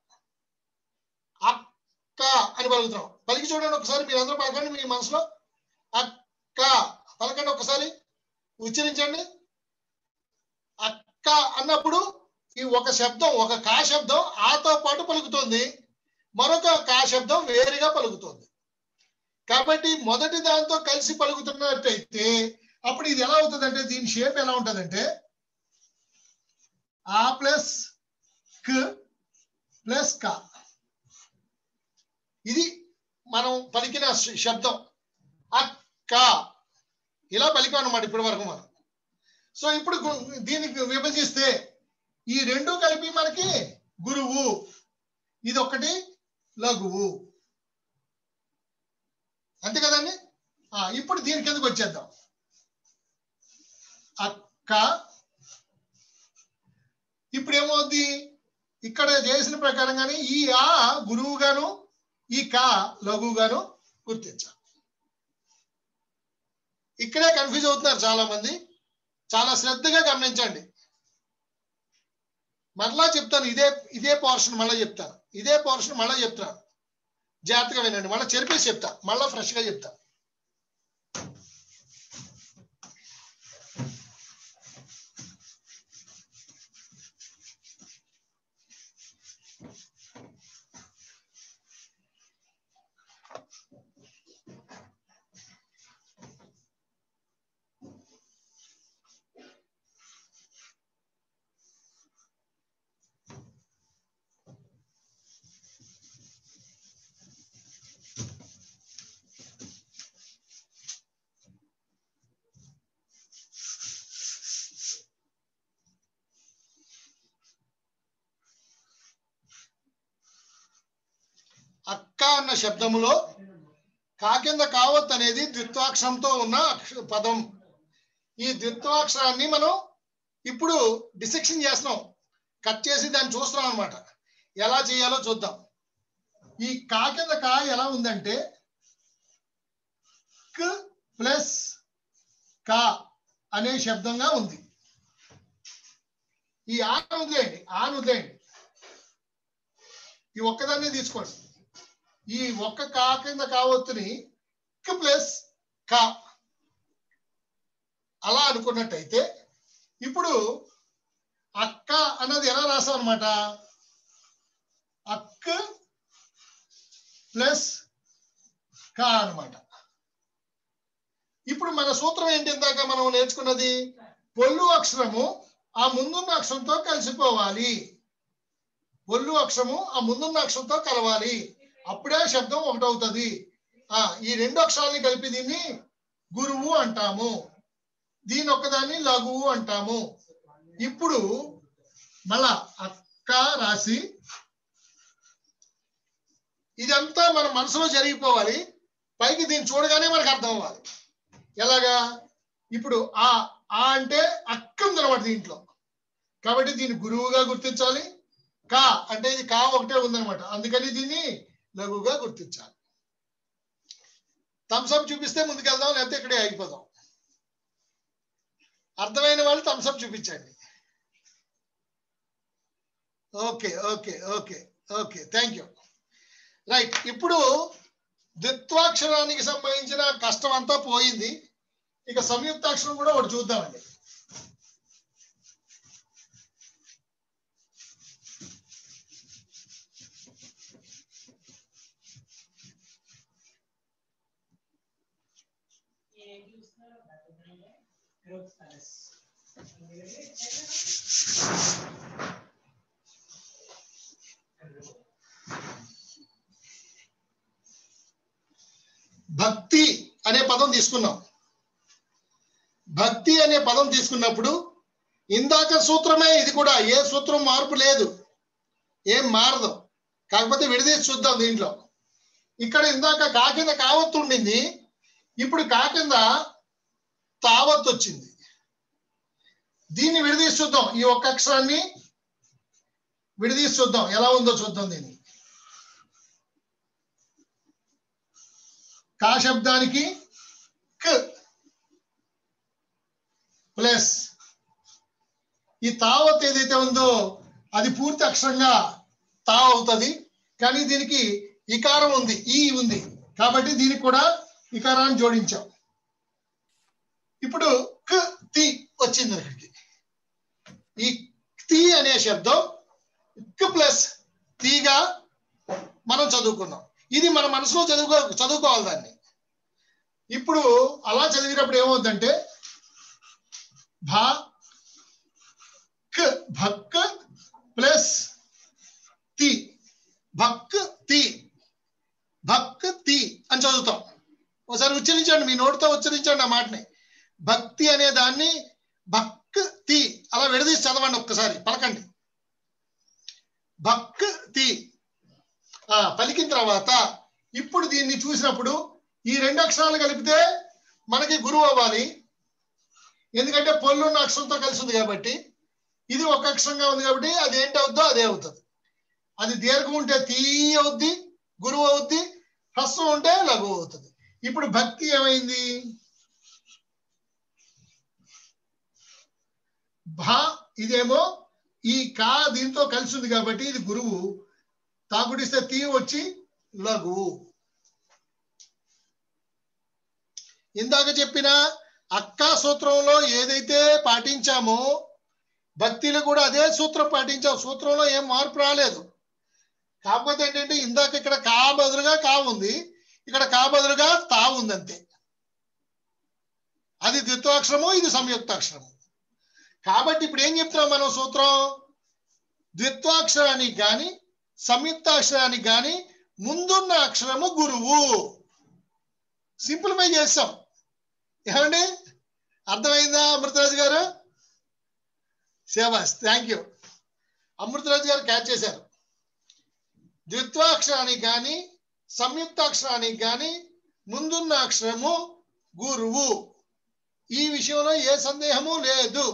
అక్క అని పలుకుతున్నాం పలికి చూడండి ఒకసారి మీరు అందరూ పలకండి మీ మనసులో అక్క పలకండి ఒకసారి ఉచ్చరించండి అక్క అన్నప్పుడు ఈ ఒక శబ్దం ఒక కా శబ్దం ఆతో పాటు పలుకుతుంది మరొక కా శబ్దం వేరుగా పలుకుతుంది కాబట్టి మొదటి దాంతో కలిసి పలుకుతున్నట్టయితే అప్పుడు ఇది ఎలా అవుతుంది అంటే దీని షేప్ ఎలా ఉంటుందంటే ఆ ప్లస్ క్ ప్లస్ క ఇది మనం పలికిన శ- శబ్దం అక్క ఇలా పలికాం అన్నమాట ఇప్పటి వరకు మనం సో ఇప్పుడు గు- దీనికి విభజిస్తే ఈ రెండు కలిపి మనకి గురువు ఇది ఒకటి లఘువు అంతే కదండి ఆ, ఇప్పుడు దీని కిందకి వచ్చేద్దాం అక్క ఇప్పుడు ఏమవుద్ది ఇక్కడ చేసిన ప్రకారంగానే ఈ ఆ గురువుగాను ఈ కా లఘువుగాను గుర్తించాలి ఇక్కడే కన్ఫ్యూజ్ అవుతున్నారు చాలా మంది చాలా శ్రద్ధగా గమనించండి మరలా చెప్తాను ఇదే ఇదే పోర్షన్ మళ్ళీ చెప్తాను ఇదే పోర్షన్ మళ్ళీ చెప్తాను జాగ్రత్తగా వినండి మళ్ళీ చెరిపేసి చెప్తా మళ్ళీ ఫ్రెష్ గా చెప్తా అక్క అన్న శబ్దములో కా కింద కావత్ అనేది ద్విత్వాక్షరంతో ఉన్న అక్ష- పదం ఈ ద్విత్వాక్షరాన్ని మనం ఇప్పుడు డిసెక్షన్ చేస్తున్నాం కట్ చేసి దాన్ని చూస్తున్నాం అనమాట ఎలా చేయాలో చూద్దాం ఈ కా కింద కా ఎలా ఉందంటే క్ ప్లస్ కా అనే శబ్దంగా ఉంది ఈ ఆను వదిలేయండి ఆను వదిలేయండి ఈ ఒక్కదాన్నే తీసుకోండి ఈ ఒక్క కా కింద కావత్తుని క్ ప్లస్ కా అలా అనుకున్నట్టయితే ఇప్పుడు అక్క అన్నది ఎలా రాసాం అనమాట అక్క ప్లస్ కా అన్నమాట ఇప్పుడు మన సూత్రం ఏంటి ఇందాక మనం నేర్చుకున్నది పొల్లు అక్షరము ఆ ముందున్న అక్షరంతో కలిసిపోవాలి ఒళ్ళు అక్షరము ఆ ముందున్న అక్షరంతో కలవాలి అప్పుడే శబ్దం ఒకటవుతుంది ఆ ఈ రెండు అక్షరాలని కలిపి దీన్ని గురువు అంటాము దీని ఒక్కదాన్ని లఘువు అంటాము ఇప్పుడు మళ్ళా అక్క రాసి ఇదంతా మన మనసులో జరిగిపోవాలి పైకి దీన్ని చూడగానే మనకు అర్థం అవ్వాలి ఎలాగా ఇప్పుడు ఆ ఆ అంటే అక్క ఉందన్నమాట దీంట్లో కాబట్టి దీన్ని గురువుగా గుర్తించాలి కా అంటే ఇది కా ఒకటే ఉందన్నమాట అందుకని దీన్ని లఘువుగా గుర్తించాలి థమ్స్అప్ చూపిస్తే ముందుకెళ్దాం లేకపోతే ఇక్కడే ఆగిపోదాం అర్థమైన వాళ్ళు థమ్స్అప్ చూపించండి okay okay okay okay thank you right ఇప్పుడు ద్విత్వాక్షరానికి సంబంధించిన కష్టం అంతా పోయింది ఇక సంయుక్తాక్షరం కూడా ఒకటి చూద్దామండి భక్తి అనే పదం తీసుకున్నాం భక్తి అనే పదం తీసుకున్నప్పుడు ఇందాక సూత్రమే ఇది కూడా ఏ సూత్రం మార్పు లేదు ఏం మారదు కాకపోతే విడదీసి చూద్దాం దీంట్లో ఇక్కడ ఇందాక కాకింద కావత్తు ఉండింది ఇప్పుడు కాకింద తావత్తు వచ్చింది దీన్ని విడదీసి చూద్దాం ఈ ఒక్క అక్షరాన్ని విడదీసి చూద్దాం ఎలా ఉందో చూద్దాం దీన్ని కా శబ్దానికి క్ ప్లస్ ఈ తావత్ ఏదైతే ఉందో అది పూర్తి అక్షరంగా తా అవుతుంది కానీ దీనికి ఇకారం ఉంది ఈ ఉంది కాబట్టి దీనికి కూడా ఇకారాన్ని జోడించాం ఇప్పుడు క్ తి వచ్చింది అక్కడికి ఈ తి అనే శబ్దం క్ ప్లస్ తీగా మనం చదువుకున్నాం ఇది మన మనసులో చదువుకో చదువుకోవాలి దాన్ని ఇప్పుడు అలా చదివినప్పుడు ఏమవుతుందంటే భా క్ భక్ ప్లస్ తి భక్ తి భక్ తి అని చదువుతాం ఒకసారి ఉచ్చరించండి మీ నోటితో ఉచ్చరించండి ఆ మాటని భక్తి అనే దాన్ని భక్ తి అలా విడదీసి చదవండి ఒక్కసారి పలకండి భక్ తి ఆ పలికిన తర్వాత ఇప్పుడు దీన్ని చూసినప్పుడు ఈ రెండు అక్షరాలు కలిపితే మనకి గురువు అవ్వాలి ఎందుకంటే పొల్లున్న అక్షరంతో కలిసి ఉంది కాబట్టి ఇది ఒక అక్షరంగా ఉంది కాబట్టి అది ఏంటి అవుద్దో అదే అవుతుంది అది దీర్ఘం ఉంటే తీ అవుద్ది గురువు అవుద్ది హ్రస్వం ఉంటే లఘు అవుతుంది ఇప్పుడు భక్తి ఏమైంది భా ఇదేమో ఈ కా దీంతో కలిసి ఉంది కాబట్టి ఇది గురువు తాకుడిస్తే తీ వచ్చి లఘు ఇందాక చెప్పిన అక్కా సూత్రంలో ఏదైతే పాటించామో భక్తిలో కూడా అదే సూత్రం పాటించాం సూత్రంలో ఏం మార్పు రాలేదు కాకపోతే ఏంటంటే ఇందాక ఇక్కడ కా బదులుగా కా ఉంది ఇక్కడ కా బదులుగా తా ఉంది అంతే అది ద్విత్వాక్షరము ఇది సంయుక్తాక్షరము కాబట్టి ఇప్పుడు ఏం చెప్తున్నాం మనం సూత్రం ద్విత్వాక్షరానికి కానీ సంయుక్తాక్షరానికి కానీ ముందున్న అక్షరము గురువు సింప్లిఫై చేస్తాం ఏమండి అర్థమైందా అమృతరాజు గారు సేవాస్ థ్యాంక్ యూ అమృతరాజు గారు క్యాచ్ చేశారు ద్విత్వాక్షరానికి కానీ సంయుక్తాక్షరానికి కానీ ముందున్న అక్షరము గురువు ఈ విషయంలో ఏ సందేహము లేదు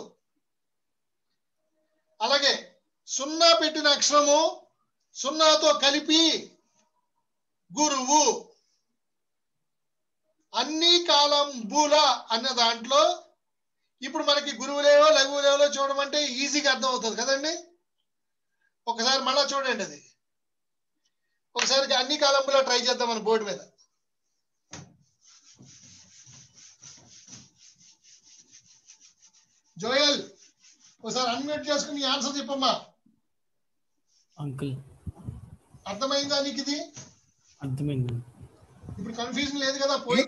అలాగే సున్నా పెట్టిన అక్షరము సున్నాతో కలిపి గురువు అన్ని కాలం బూల అన్న దాంట్లో ఇప్పుడు మనకి గురువులేవో లఘువులేవో చూడడం అంటే ఈజీగా అర్థం అవుతుంది కదండి ఒకసారి మళ్ళా చూడండి అది ఒకసారి అన్ని కాలంలో ట్రై చేద్దాం మన బోర్డు మీద జోయల్ ఒకసారి అన్మ్యూట్ చేసుకుని ఆన్సర్ చెప్పమ్మా అంకుల్ అర్థమైందా నీకు ఇది అర్థమైంది ఇప్పుడు కన్ఫ్యూజన్ లేదు కదా పోయి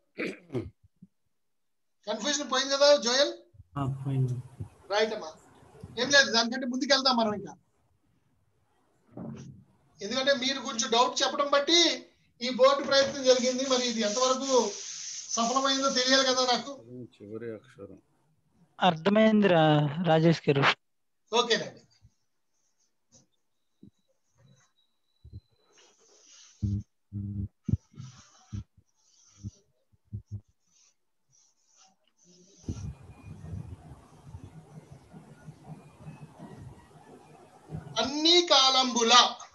కన్ఫ్యూజన్ పోయింది కదా జోయల్ ఆ, పోయింది రైట్ అమ్మా ఏం లేదు దానికంటే ముందుకు వెళ్దాం మనం ఇంకా ఎందుకంటే మీరు కొంచెం డౌట్ చెప్పడం బట్టి ఈ బోర్డు ప్రయత్నం జరిగింది మరి ఇది ఎంతవరకు సఫలమైందో తెలియాలి కదా నాకు చివరి అక్షరం అర్థమైందిరా రాజేష్ గారు ఓకేనండి అన్ని కాలంబుల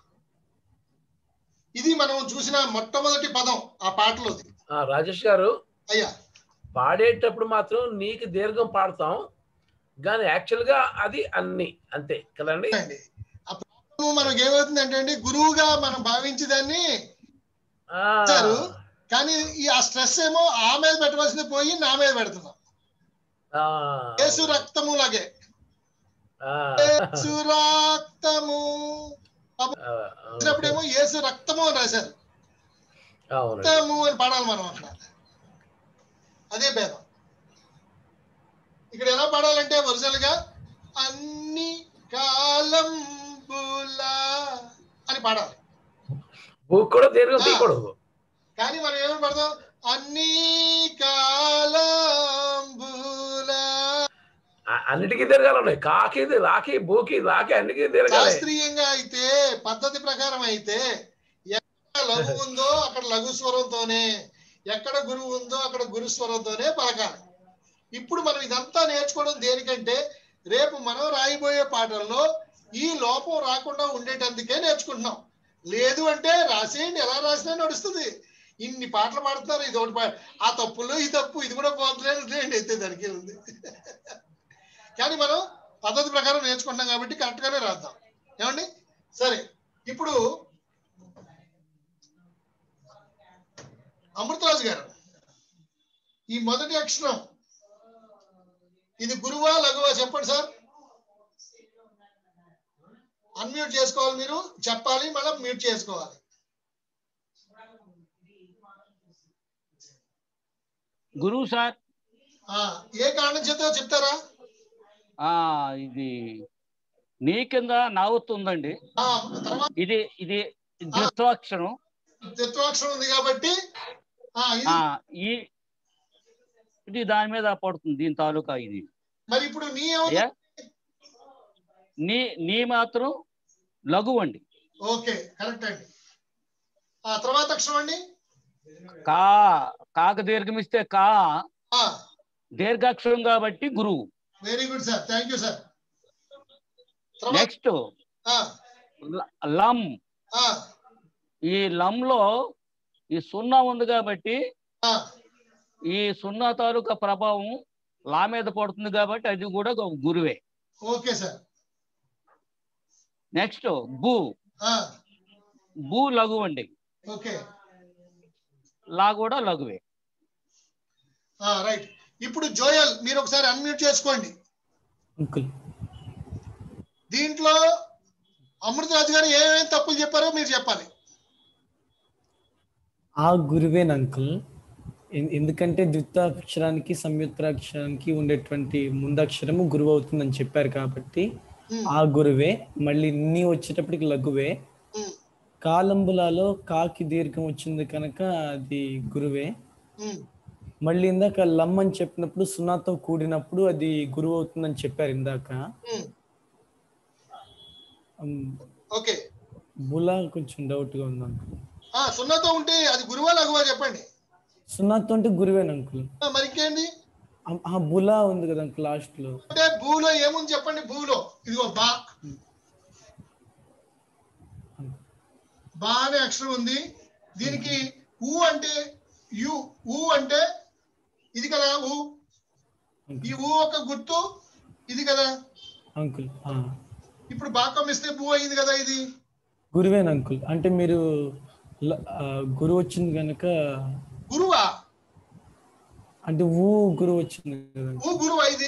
ఇది మనం చూసిన మొట్టమొదటి పదం ఆ పాటలోది ఆ, రాజేష్ గారు అయ్యా పాడేటప్పుడు మాత్రం నీకు దీర్ఘం పాడతాం కానీ యాక్చువల్ గా అది అన్ని అంతే కదండి అండి ఆ ప్రాబ్లం మనకి ఏమవుతుంది అంటే అండి గురువుగా మనం భావించి దాన్ని ఆ, ఇచ్చారు. కానీ ఈ ఆ స్ట్రెస్ ఏమో ఆ మీద పెట్టవలసింది పోయి నా మీద పెడుతున్నాం ఆ, యేసు రక్తము లాగే ఆ, యేసు రక్తము ఆ, వచ్చినప్పుడేమో యేసు రక్తము అని రాశారు అవునండి రక్తము అని పాడాలి మనం అక్కడ అదే భేదం ఇక్కడ ఎలా పాడాలంటే ఒరిజినల్ గా అన్ని కాలంబులా అని పాడాలి బుక్ కూడా దీర్ఘం ఆ. తీయకూడదు కానీ మనం ఏమని పడతాం అన్ని కాలంబులా ఆ, అన్నిటికీ దీర్ఘాలు ఉన్నాయి కాకి రాకి బూకి రాకి అన్నిటికీ దీర్ఘాలే శాస్త్రీయంగా అయితే పద్ధతి ప్రకారం అయితే ఎక్కడ లఘు ఉందో అక్కడ లఘు స్వరంతోనే ఎక్కడ గురువు ఉందో అక్కడ గురు స్వరంతోనే పలకాలి ఇప్పుడు మనం ఇదంతా నేర్చుకోవడం దేనికంటే రేపు మనం రాయిపోయే పాటల్లో ఈ లోపం రాకుండా ఉండేటందుకే నేర్చుకుంటున్నాం లేదు అంటే రాసేయండి ఎలా రాసినా నడుస్తుంది ఇన్ని పాటలు పాడుతున్నారు ఇది ఒకటి పా- ఆ తప్పుల్లో ఈ తప్పు ఇది కూడా పోతలేదు అయితే దానికి ఉంది కానీ మనం పద్ధతి ప్రకారం నేర్చుకుంటున్నాం కాబట్టి కరెక్ట్ గానే రాద్దాం ఏమండి సరే ఇప్పుడు అమృతరాజు గారు ఈ మొదటి అక్షరం ఇది గురువా లఘువా చెప్పండి సార్ అన్మ్యూట్ చేసుకోవాలి మీరు చెప్పాలి మళ్ళీ మ్యూట్ చేసుకోవాలి గురువు సార్ ఆ, ఏ కారణం చేతో చెప్తారా ఆ ఇది నీ కింద నావుతుందండి ఆ, తర్వాత ఇది ఇది ద్విత్వాక్షరం ద్విత్వాక్షరం ఉంది కాబట్టి ఆ, ఇది ఆ ఈ ఇది దాని మీద పడుతుంది దీని తాలూకా ఇది మరి ఇప్పుడు నీ ఏమవుతుంది? అయ్యా నీ నీ మాత్రం లఘువు అండి ఓకే కరెక్ట్ అండి ఆ తర్వాత అక్షరం అండి కా కాక దీర్ఘమిస్తే కా ఆ, దీర్ఘాక్షరం కాబట్టి గురువు very good sir thank you sir తర్వాత నెక్స్ట్ ఆ, లం ఆ, ఈ లంలో ఈ సున్నా ఉంది కాబట్టి ఆ, ఈ సున్నా తాలూకా ప్రభావం లా మీద పడుతుంది కాబట్టి అది కూడా ఒక గురువే ఓకే సార్ నెక్స్ట్ బూ ఆ, బూ లఘువు అండి ఓకే లా కూడా లఘువే ఆ, రైట్ ఇప్పుడు జోయల్ మీరు ఒకసారి అన్మ్యూట్ చేసుకోండి అంకుల్ దీంట్లో అమృతరాజు గారు ఏమేమి తప్పులు చెప్పారో మీరు చెప్పాలి ఆ గురువేన్ అంకుల్ ఎన్- ఎందుకంటే ద్వితాక్షరానికి సంయుక్తాక్షరానికి ఉండేటువంటి ముందక్షరము గురువు అవుతుందని చెప్పారు కాబట్టి ఉమ్, ఆ గురువే మళ్ళీ నీ వచ్చేటప్పటికి లఘువే ఉమ్, కాలంబులాలో కాకి దీర్ఘం వచ్చింది కనుక అది గురువే ఉమ్, మళ్ళీ ఇందాక లమ్ అని చెప్పినప్పుడు సున్నాతో కూడినప్పుడు అది గురువు అవుతుందని చెప్పారు ఇందాక ఉమ్, ఉమ్, ఓకే బులా కొంచెం డౌట్ గా ఉంది అంకుల్ ఆ సున్నాతో ఉంటే అది గురువా లఘువా చెప్పండి సున్నాతో అంటే గురువేనా అంకుల్ ఆ, మరి ఇంకేంటి ఆ- ఆ బులా ఉంది కదా అంకుల్ లాస్ట్ లో అంటే భూలో ఏముంది చెప్పండి భూలో ఇదిగో బా బా అనే అక్షరం ఉంది దీనికి ఊ అంటే యు ఊ అంటే ఇది కదా ఊ ఈ ఊ ఒక గుర్తు ఇది కదా అంకుల్ ఆ. ఇప్పుడు బాకం ఇస్తే భూ అయింది కదా ఇది గురువేనా అంకుల్ అంటే మీరు ల- ఆ, గురువు వచ్చింది కనుక గురువా అంటే ఊ గురువు వచ్చింది కదా ఊ గురువా ఇది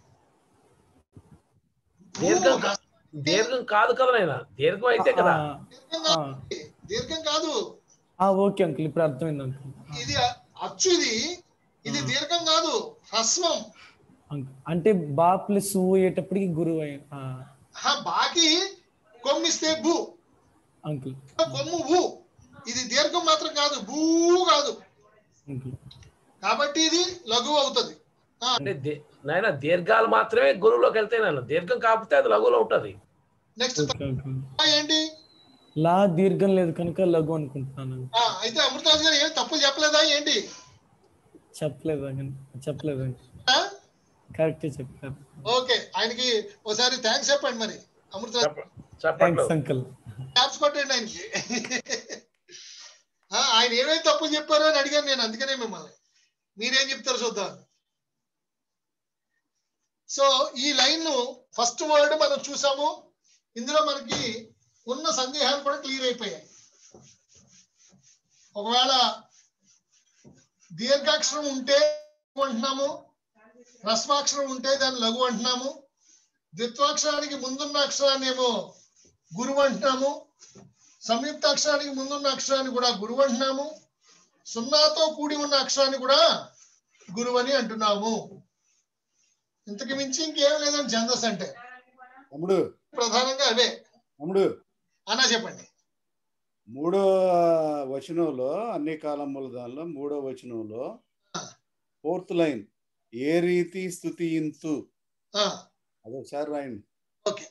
దీర్ఘం కా- దీర్ఘం కాదు కదా నాయన దీర్ఘం అయితే కదా దీర్ఘం కాదు. దీర్ఘం కాదు ఆ, ఓకే అంకుల్ ఇప్పుడు అర్థమైంది అంకుల్ ఇది అచ్చు ఇది ఇది దీర్ఘం కాదు హ్రస్వం అంకుల్ అంటే బా ప్లస్ ఊ అయ్యేటప్పటికి గురువు అయి ఆ, ఆ బాకి కొమ్మిస్తే భూ అంకుల్ కొమ్ము ఊ ఇది దీర్ఘం మాత్రం కాదు భూ కాదు అంకుల్ కాబట్టి ఇది లఘువు అవుతుంది ఆ, అంటే ది- నాయన దీర్ఘాలు మాత్రమే గురువులోకి వెళ్తాయి నాయన దీర్ఘం కాకపోతే అది లఘువులో ఉంటది నెక్స్ట్ ఓకే అంకుల్ ఏంటి లా దీర్ఘం లేదు కనుక లఘు అనుకుంటున్నాను ఆ, అయితే అమృతరాజు గారు ఏం తప్పు చెప్పలేదా ఏంటి చెప్పలేదు అంకుల్ చెప్పలేదు అంకుల్ ఆ? కరెక్టే చెప్పారు ఓకే ఆయనకి ఒకసారి థ్యాంక్స్ చెప్పండి మరి అమృతరాజు చెప్పట్లు థ్యాంక్స్ అంకుల్ క్లాప్స్ కొట్టండి ఆయనకి ఆ, ఆయన ఏమేమి తప్పు చెప్పారో అని అడిగాను నేను అందుకనే మిమ్మల్ని మీరేం చెప్తారో చూద్దాం సో ఈ లైన్ ను ఫస్ట్ వర్డ్ మనం చూసాము ఇందులో మనకి ఉన్న సందేహాలు కూడా క్లియర్ అయిపోయాయి ఒకవేళ దీర్ఘాక్షరం ఉంటే లఘు అంటున్నాము హ్రస్వాక్షరం ఉంటే దాన్ని లఘు అంటున్నాము ద్విత్వాక్షరానికి ముందున్న అక్షరాన్ని ఏమో గురువు అంటున్నాము సంయుక్త అక్షరానికి ముందున్న అక్షరాన్ని కూడా గురువు అంటున్నాము సున్నాతో కూడి ఉన్న అక్షరాన్ని కూడా గురువు అని అంటున్నాము ఇంతకు మించి ఇంకేం లేదని ఛందస్ అంటే తమ్ముడు ప్రధానంగా అవే తమ్ముడు అన్నా చెప్పండి మూడో వచనంలో అన్ని కాలముల దానిలో మూడో వచనంలో ఫోర్త్ లైన్ ఏ రీతి స్థుతింతు ఆ, అదొకసారి రాయండి ఓకే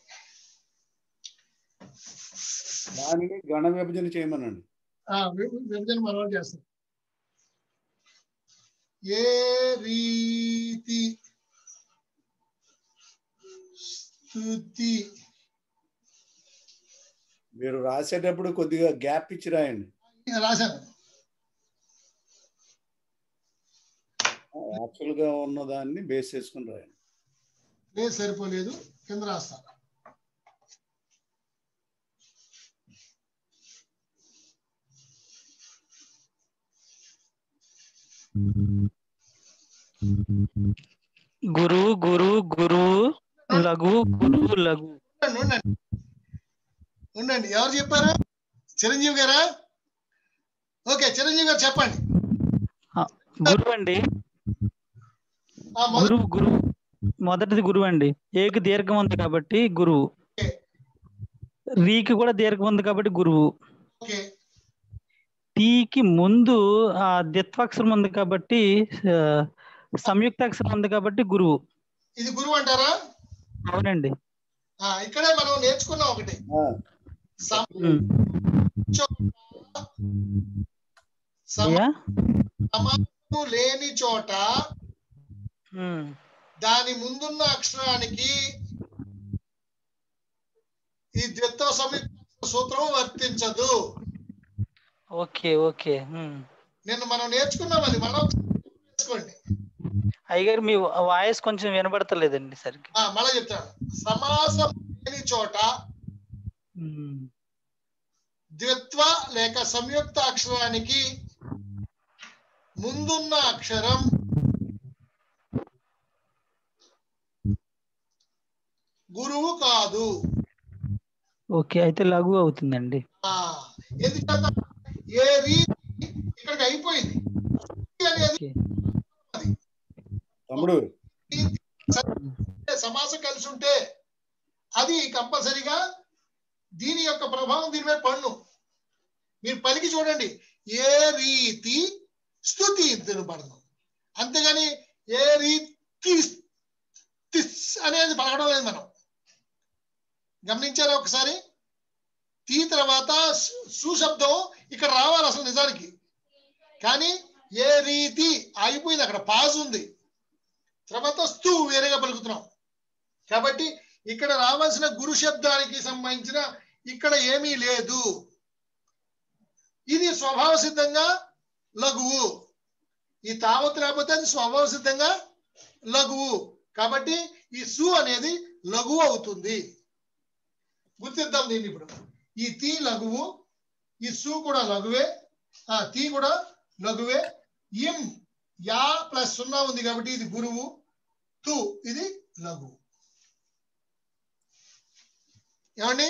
దానిని గణ విభజన చేయమనండి ఆ, వి- విభజన మనం చేస్తాం ఏ రీతి స్థుతి మీరు రాసేటప్పుడు కొద్దిగా గ్యాప్ ఇచ్చి రాయండి రాశాను యాక్చువల్ గా ఉన్న దాన్ని బేస్ చేసుకుని రాయండి లేదు సరిపోలేదు కింద రాస్తా గురువు గురువు గురువు లఘు గురువు లఘు ఉండండి, ఉండండి ఉండండి ఎవరు చెప్పారు చిరంజీవి గారా ఓకే చిరంజీవి గారు చెప్పండి గురువు అండి ఆ, మొదటి గురువు గురువు మొదటిది గురువు అండి ఏకి దీర్ఘం ఉంది కాబట్టి గురువు రీకి కూడా దీర్ఘం ఉంది కాబట్టి గురువు ఓకే టీకి ముందు ఆ ద్విత్వాక్షరం ఉంది కాబట్టి ఆ, సంయుక్తాక్షరం ఉంది కాబట్టి గురువు ఇది గురువు అంటారా అవునండి ఆ, ఇక్కడే మనం నేర్చుకున్నాం ఒకటి ఆ, సమ- ఉమ్. సమ- అయ్యా సమానము లేని చోట ఉమ్. దాని ముందున్న అక్షరానికి ఈ ద్విత్వ సంయుక్త సూత్రం వర్తించదు ఓకే ఓకే ఉమ్. నిన్న మనం నేర్చుకున్నాం అది మనం నేర్చుకోండి అయ్యగారు మీ వాయిస్ కొంచెం వినబడతలేదండి సరిగ్గా ఆ, మళ్ళా చెప్తాను సమాసం లేని చోట ఉమ్. ద్విత్వ లేక సంయుక్త అక్షరానికి ముందున్న అక్షరం గురువు కాదు ఓకే అయితే లఘు అవుతుందండి ఆ, ఎందుకంటే ఏ రీతి ఇక్కడికి అయిపోయింది ఈ అనేది ఓకే తమ్ముడు సమాసం కలిసి ఉంటే అది కంపల్సరిగా దీని యొక్క ప్రభావం దీని మీద పన్ను మీరు పలికి చూడండి ఏ రీతి స్థుతి పడను అంతేగాని ఏ రీతి స్థిస్ అనేది పలకడం లేదు మనం గమనించారా ఒకసారి తీ తర్వాత సు- సు శబ్దం ఇక్కడ రావాలి అసలు నిజానికి కానీ ఏ రీతి ఆగిపోయింది అక్కడ పాజ్ ఉంది తర్వాత స్తు వేరేగా పలుకుతున్నాం కాబట్టి ఇక్కడ రావాల్సిన గురు శబ్దానికి సంబంధించిన ఇక్కడ ఏమీ లేదు ఇది స్వభావ సిద్ధంగా లఘువు ఈ తావత్ లేకపోతే అది స్వభావ సిద్ధంగా లఘువు కాబట్టి ఈ సు అనేది లఘువు అవుతుంది గుర్తిద్దాం దీన్ని ఇప్పుడు ఈ తీ లఘువు ఈ సు కూడా లఘువే ఆ తీ కూడా లఘువే ఇం యా ప్లస్ సున్నా ఉంది కాబట్టి ఇది గురువు తు ఇది లఘువు ఏమండి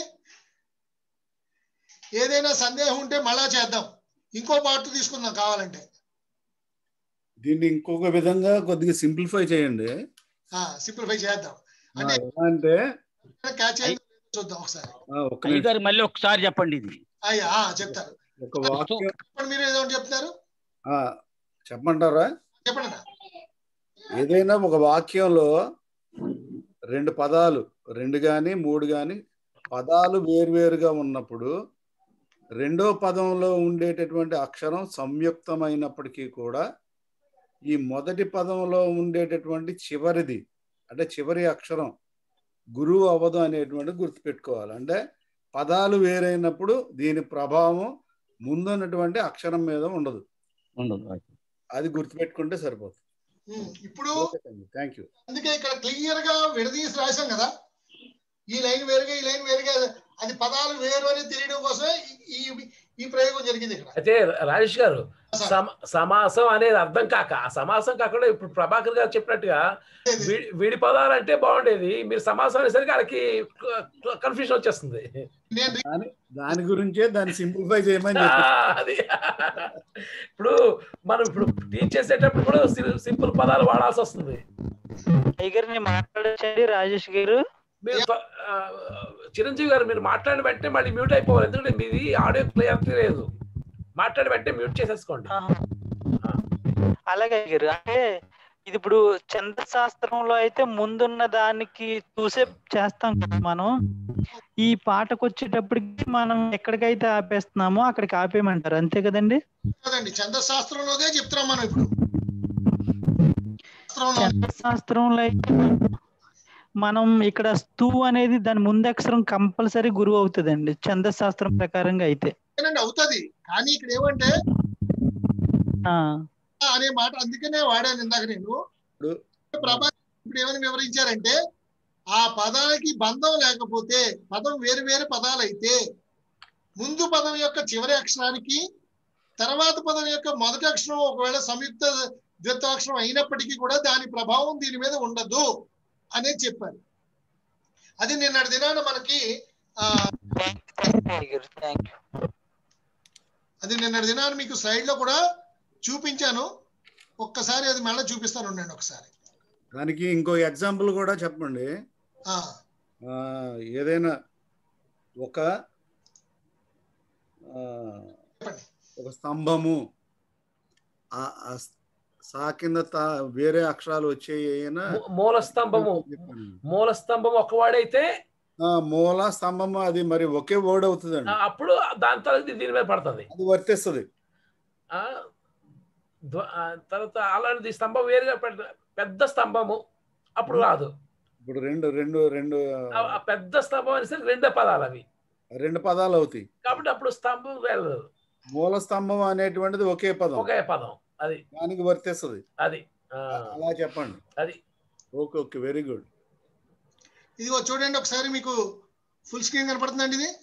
ఏదైనా సందేహం ఉంటే మళ్ళా చేద్దాం ఇంకో పార్ట్ తీసుకుందాం కావాలంటే దీన్ని ఇంకొక విధంగా కొద్దిగా సింప్లిఫై చేయండి సింప్లిఫై చేద్దాం ఆ, అంటే ఎలా అంటే క్యాచ్ చూద్దాం ఒకసారి ఆ, ఒక్క నిమిషం. అయ్యగారు మళ్ళీ ఒకసారి చెప్పండి ఇది అయ్యా ఆ, చెప్తారు ఒక వాక్యం చెప్పండి మీరు ఏదో ఒకటి చెప్తారు ఆ, చెప్పమంటారా చెప్పండి అన్న. ఏదైనా ఒక వాక్యంలో రెండు పదాలు రెండు గాని మూడు గాని పదాలు వేరువేరుగా ఉన్నప్పుడు రెండో పదంలో ఉండేటటువంటి అక్షరం సంయుక్తమైనప్పటికీ కూడా ఈ మొదటి పదంలో ఉండేటటువంటి చివరిది అంటే చివరి అక్షరం గురువు అవ్వదు అనేటువంటి గుర్తుపెట్టుకోవాలి అంటే పదాలు వేరైనప్పుడు దీని ప్రభావం ముందున్నటువంటి అక్షరం మీద ఉండదు ఉండదు అది గుర్తుపెట్టుకుంటే సరిపోతుంది ఉమ్, ఇప్పుడు థ్యాంక్ యూ అందుకే ఇక్కడ క్లియర్ గా విడదీసి రాశాం కదా ఈ లైన్ వేరుగా ఈ లైన్ వేరుగా అది పదాలు వేరు అని తెలియడం కోసమే ఈ ఈ- ఈ ప్రయోగం జరిగింది ఇక్కడ అయితే రాజేష్ గారు సమ సమాసం అనేది అర్థం కాక ఆ సమాసం కాకుండా ఇప్పుడు ప్రభాకర్ గారు చెప్పినట్టుగా విడి- విడి పదాలు అంటే బాగుండేది మీరు సమాసం అనేసరికి వాళ్ళకి కన్ఫ్యూజన్ వచ్చేస్తుంది దాని దాని గురించే దాన్ని సింప్లిఫై చేయమని ఆ, చెప్పి అది ఇప్పుడు మనం ఇప్పుడు టీచ్ చేసేటప్పుడు కూడా సింపుల్ పదాలు వాడాల్సి వస్తుంది అయ్యగారు నేను మాట్లాడొచ్చండి రాజేష్ గారు మీరు త్వ- ఆ, చిరంజీవి గారు మీరు మాట్లాడిన వెంటనే మళ్ళీ మ్యూట్ అయిపోవాలి ఎందుకంటే మీది ఆడియో క్లియర్ లేదు మాట్లాడి వెంటనే మ్యూట్ చేసేసుకోండి అలాగే అయ్యగారు అంటే ఇది ఇప్పుడు చంద్రశాస్త్రంలో అయితే ముందున్న దానికి చూసే చేస్తాం కదా మనం ఈ పాటకు వచ్చేటప్పటికి మనం ఎక్కడికైతే ఆపేస్తున్నామో అక్కడికి ఆపేయమంటారు అంతే కదండి కదండి చంద్రశాస్త్రంలోదే చెప్తున్నాం మనం ఇప్పుడు శాస్త్రంలో అయితే మనం ఇక్కడ స్తూ అనేది దాని ముందు అక్షరం కంపల్సరీ గురువు అవుతుందండి ఛందశాస్త్రం ప్రకారంగా అయితే ఏనండి అవుతుంది కానీ ఇక్కడ ఏమంటే ఆ ఆ అనే మాట అందుకనే వాడాను ఇందాక నేను ప్రభా ఇప్పుడు ఏమని వివరించారంటే ఆ పదానికి బంధం లేకపోతే పదం వేరు వేరు పదాలు అయితే ముందు పదం యొక్క చివరి అక్షరానికి తర్వాత పదం యొక్క మొదటి అక్షరం ఒకవేళ సంయుక్త ద్విత్వాక్షరం అయినప్పటికీ కూడా దాని ప్రభావం దీని మీద ఉండదు అనేది చెప్పారు అది నిన్నటి దినాన మనకి ఆ అది నిన్నటి దినాన మీకు స్లైడ్ లో కూడా చూపించాను ఒక్కసారి అది మళ్ళీ చూపిస్తాను ఉండండి ఒకసారి దానికి ఇంకో ఎగ్జాంపుల్ కూడా చెప్పండి ఆ, ఆ, ఏదైనా ఒక ఆ, ఒక స్తంభము ఆ- ఆ సా కింద తా- వేరే అక్షరాలు వచ్చేయైనా మూ- మూల స్తంభము మూల స్తంభం ఒకవాడైతే ఆ, మూల స్తంభము అది మరి ఒకే వర్డ్ ఆ, అవుతుందండి అప్పుడు దాని తర్వాత ఇది దీని మీద పడుతుంది అది వర్తిస్తుంది ఆ, ధ్వ- ఆ, తర్వాత అలాంటిది స్తంభం వేరుగా పెద్ద- పెద్ద స్తంభము అప్పుడు రాదు ఇప్పుడు రెండు రెండు రెండు ఆ ఆ పెద్ద స్తంభం అనేసరికి రెండే పదాలు అవి రెండు పదాలు అవుతాయి కాబట్టి అప్పుడు స్తంభం వెళ్ళదు మూల స్తంభం అనేటువంటిది ఒకే పదం ఒకే పదం అది దానికి వర్తిస్తుంది అది ఆ, అలా చెప్పండి అది ఓకే ఓకే వెరీ గుడ్ ఇదిగో చూడండి ఒకసారి మీకు ఫుల్ స్క్రీన్ కనపడుతుందండి ఇది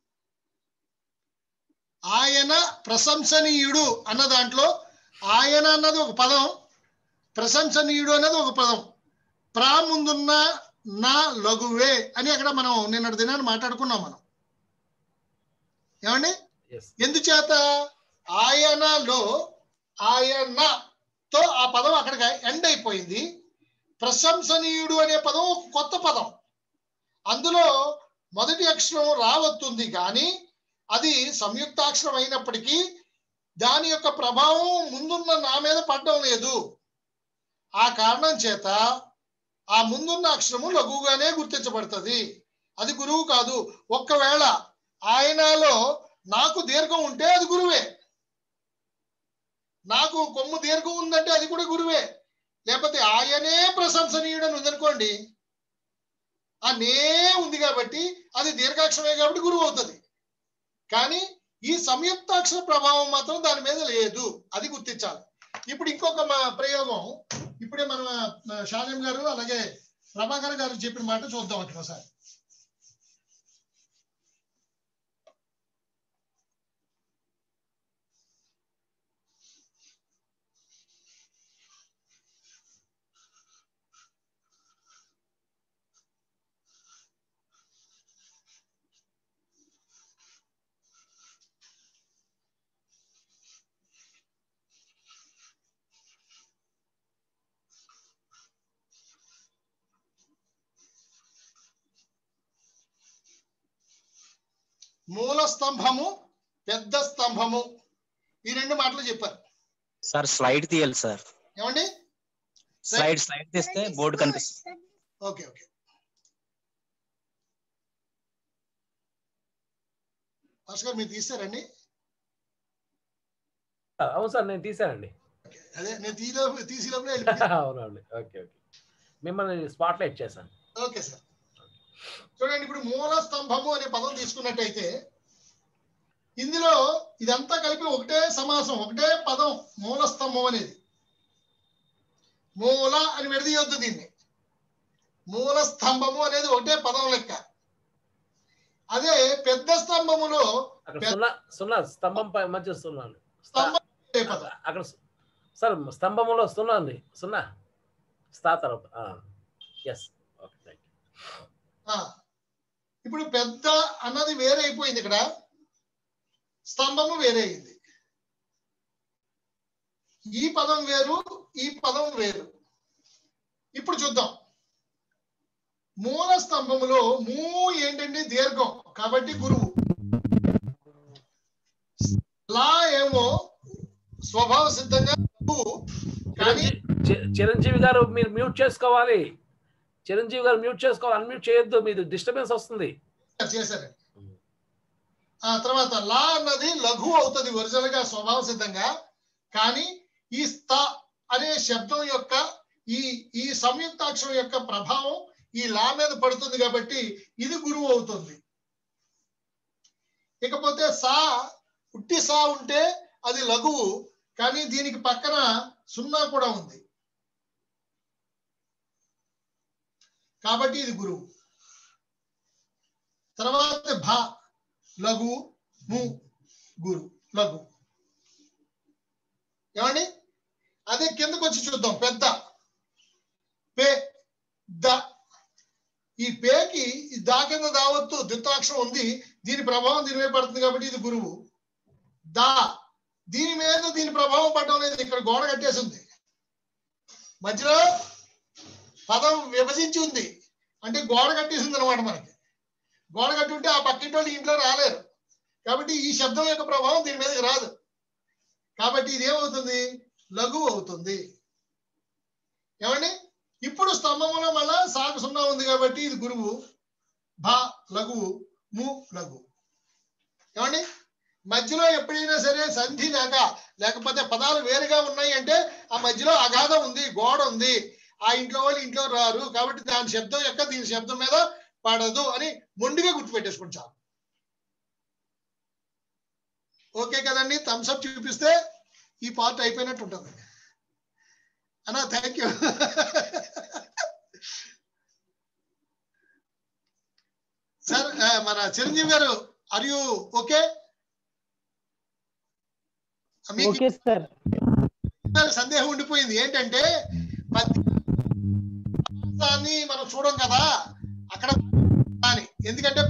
ఆయన ప్రశంసనీయుడు అన్న దాంట్లో ఆయన అన్నది ఒక పదం ప్రశంసనీయుడు అన్నది ఒక పదం ప్రా ముందున్న నా లఘువే అని అక్కడ మనం నిన్నటి దినాన్ని మాట్లాడుకున్నాం మనం ఏమండి ఎందుచేత ఆయనలో ఆయనతో ఆ పదం అక్కడికి ఎండ్ అయిపోయింది ప్రశంసనీయుడు అనే పదం ఒక కొత్త పదం అందులో మొదటి అక్షరం రావస్తుంది కానీ అది సంయుక్తాక్షరం అయినప్పటికీ దాని యొక్క ప్రభావం ముందున్న నా మీద పడడం లేదు ఆ కారణం చేత ఆ ముందున్న అక్షరము లఘువుగానే గుర్తించబడుతుంది అది గురువు కాదు ఒక్కవేళ ఆయనలో నాకు దీర్ఘం ఉంటే అది గురువే నాకు కొమ్ము దీర్ఘం ఉందంటే అది కూడా గురువే లేకపోతే ఆయనే ప్రశంసనీయుడని ఉందనుకోండి ఆ నే ఉంది కాబట్టి అది దీర్ఘాక్షరమే కాబట్టి గురువు అవుతుంది కానీ ఈ సంయుక్తాక్షర ప్రభావం మాత్రం దాని మీద లేదు అది గుర్తించాలి ఇప్పుడు ఇంకొక మా ప్రయోగం ఇప్పుడే మన షాజం గారు అలాగే ప్రభాకర్ గారు చెప్పిన మాట చూద్దాం అక్కడ ఒకసారి మూల స్తంభము పెద్ద స్తంభము ఈ రెండు మాటలు చెప్పారు సార్ స్లైడ్ తీయాలి సార్ ఏమండి స్లైడ్ స్లైడ్ తీస్తే బోర్డు కనిపిస్తుంది ఓకే ఓకే భాస్కర్ గారు మీరు తీసారండి అవును సార్ నేను తీసానండి అదే నేను తీలో తీసి లోపలే వెళ్ళిపోయాను. అవునండి ఓకే ఓకే మిమ్మల్ని స్పాట్ లైట్ చేశాను ఓకే సార్ చూడండి ఇప్పుడు మూల స్తంభము అనే పదం తీసుకున్నట్టయితే ఇందులో ఇదంతా కలిపి ఒకటే సమాసం ఒకటే పదం మూల స్తంభం అనేది మూల అని విడదీయొద్దు దీన్ని మూల స్తంభము అనేది ఒకటే పదం లెక్క అదే పెద్ద స్తంభములో అక్కడ సున్నా సున్నా స్తంభం పై మధ్య సున్నా అండి స్తంభం ఒకటే పదం అక్కడ సార్ స్తంభంలో సున్నా అండి సున్నా స్థా తర్వాత ఎస్ ఓకే థ్యాంక్ ఆ, ఇప్పుడు పెద్ద అన్నది వేరే అయిపోయింది ఇక్కడ స్తంభము వేరే అయింది ఈ పదం వేరు ఈ పదం వేరు ఇప్పుడు చూద్దాం మూల స్తంభములో మూ ఏంటంటే దీర్ఘం కాబట్టి గురువు లా ఏమో స్వభావ సిద్ధంగా గురువు కానీ చి- చిరంజీవి గారు మీరు మ్యూట్ చేసుకోవాలి చిరంజీవి గారు మ్యూట్ చేసుకోవాలి అన్మ్యూట్ చేయొద్దు మీరు డిస్టర్బెన్స్ వస్తుంది చేశారండి ఆ తర్వాత లా అన్నది లఘు అవుతుంది ఒరిజినల్ గా స్వభావ సిద్ధంగా కానీ ఈ స్థ అనే శబ్దం యొక్క ఈ ఈ సంయుక్తాక్షరం యొక్క ప్రభావం ఈ లా మీద పడుతుంది కాబట్టి ఇది గురువు అవుతుంది ఇకపోతే సా ఉట్టి సా ఉంటే అది లఘువు కానీ దీనికి పక్కన సున్నా కూడా ఉంది కాబట్టి ఇది గురువు తర్వాత భ లఘు ము గురు లఘు ఏమండి అదే కిందకు వచ్చి చూద్దాం పెద్ద పే ద ఈ పేకి ఈ దా కింద దావత్తు ద్వితాక్షరం ఉంది దీని ప్రభావం దీని మీద పడుతుంది కాబట్టి ఇది గురువు దా దీని మీద దీని ప్రభావం పడడం లేదు ఇక్కడ గోడ కట్టేసి ఉంది మధ్యలో పదం విభజించి ఉంది అంటే గోడ కట్టేసింది అనమాట మనకి గోడ కట్టి ఉంటే ఆ పక్కింటి వాళ్ళు ఇంట్లో రాలేరు కాబట్టి ఈ శబ్దం యొక్క ప్రభావం దీని మీదకి రాదు కాబట్టి ఇది ఏమవుతుంది లఘు అవుతుంది ఏమండి ఇప్పుడు స్తంభంలో మళ్ళా సాగు సున్నా ఉంది కాబట్టి ఇది గురువు భా లఘువు ము లఘు ఏమండి మధ్యలో ఎప్పుడైనా సరే సంధి లేక లేకపోతే పదాలు వేరుగా ఉన్నాయి అంటే ఆ మధ్యలో అగాధం ఉంది గోడ ఉంది ఆ ఇంట్లో వాళ్ళు ఇంట్లో రారు కాబట్టి దాని శబ్దం యొక్క దీని శబ్దం మీద పడదు అని మొండిగా గుర్తుపెట్టేసుకుని చాలు ఓకే కదండి థమ్స్అప్ చూపిస్తే ఈ పార్ట్ అయిపోయినట్టు ఉంటుంది అన్నా థ్యాంక్ యూ సార్ మన చిరంజీవి గారు ఆర్ యూ ఓకే మీకు ఓకే సార్ సందేహం ఉండిపోయింది ఏంటంటే పద్యాన్ని మనం చూడం కదా అక్కడ అని ఎందుకంటే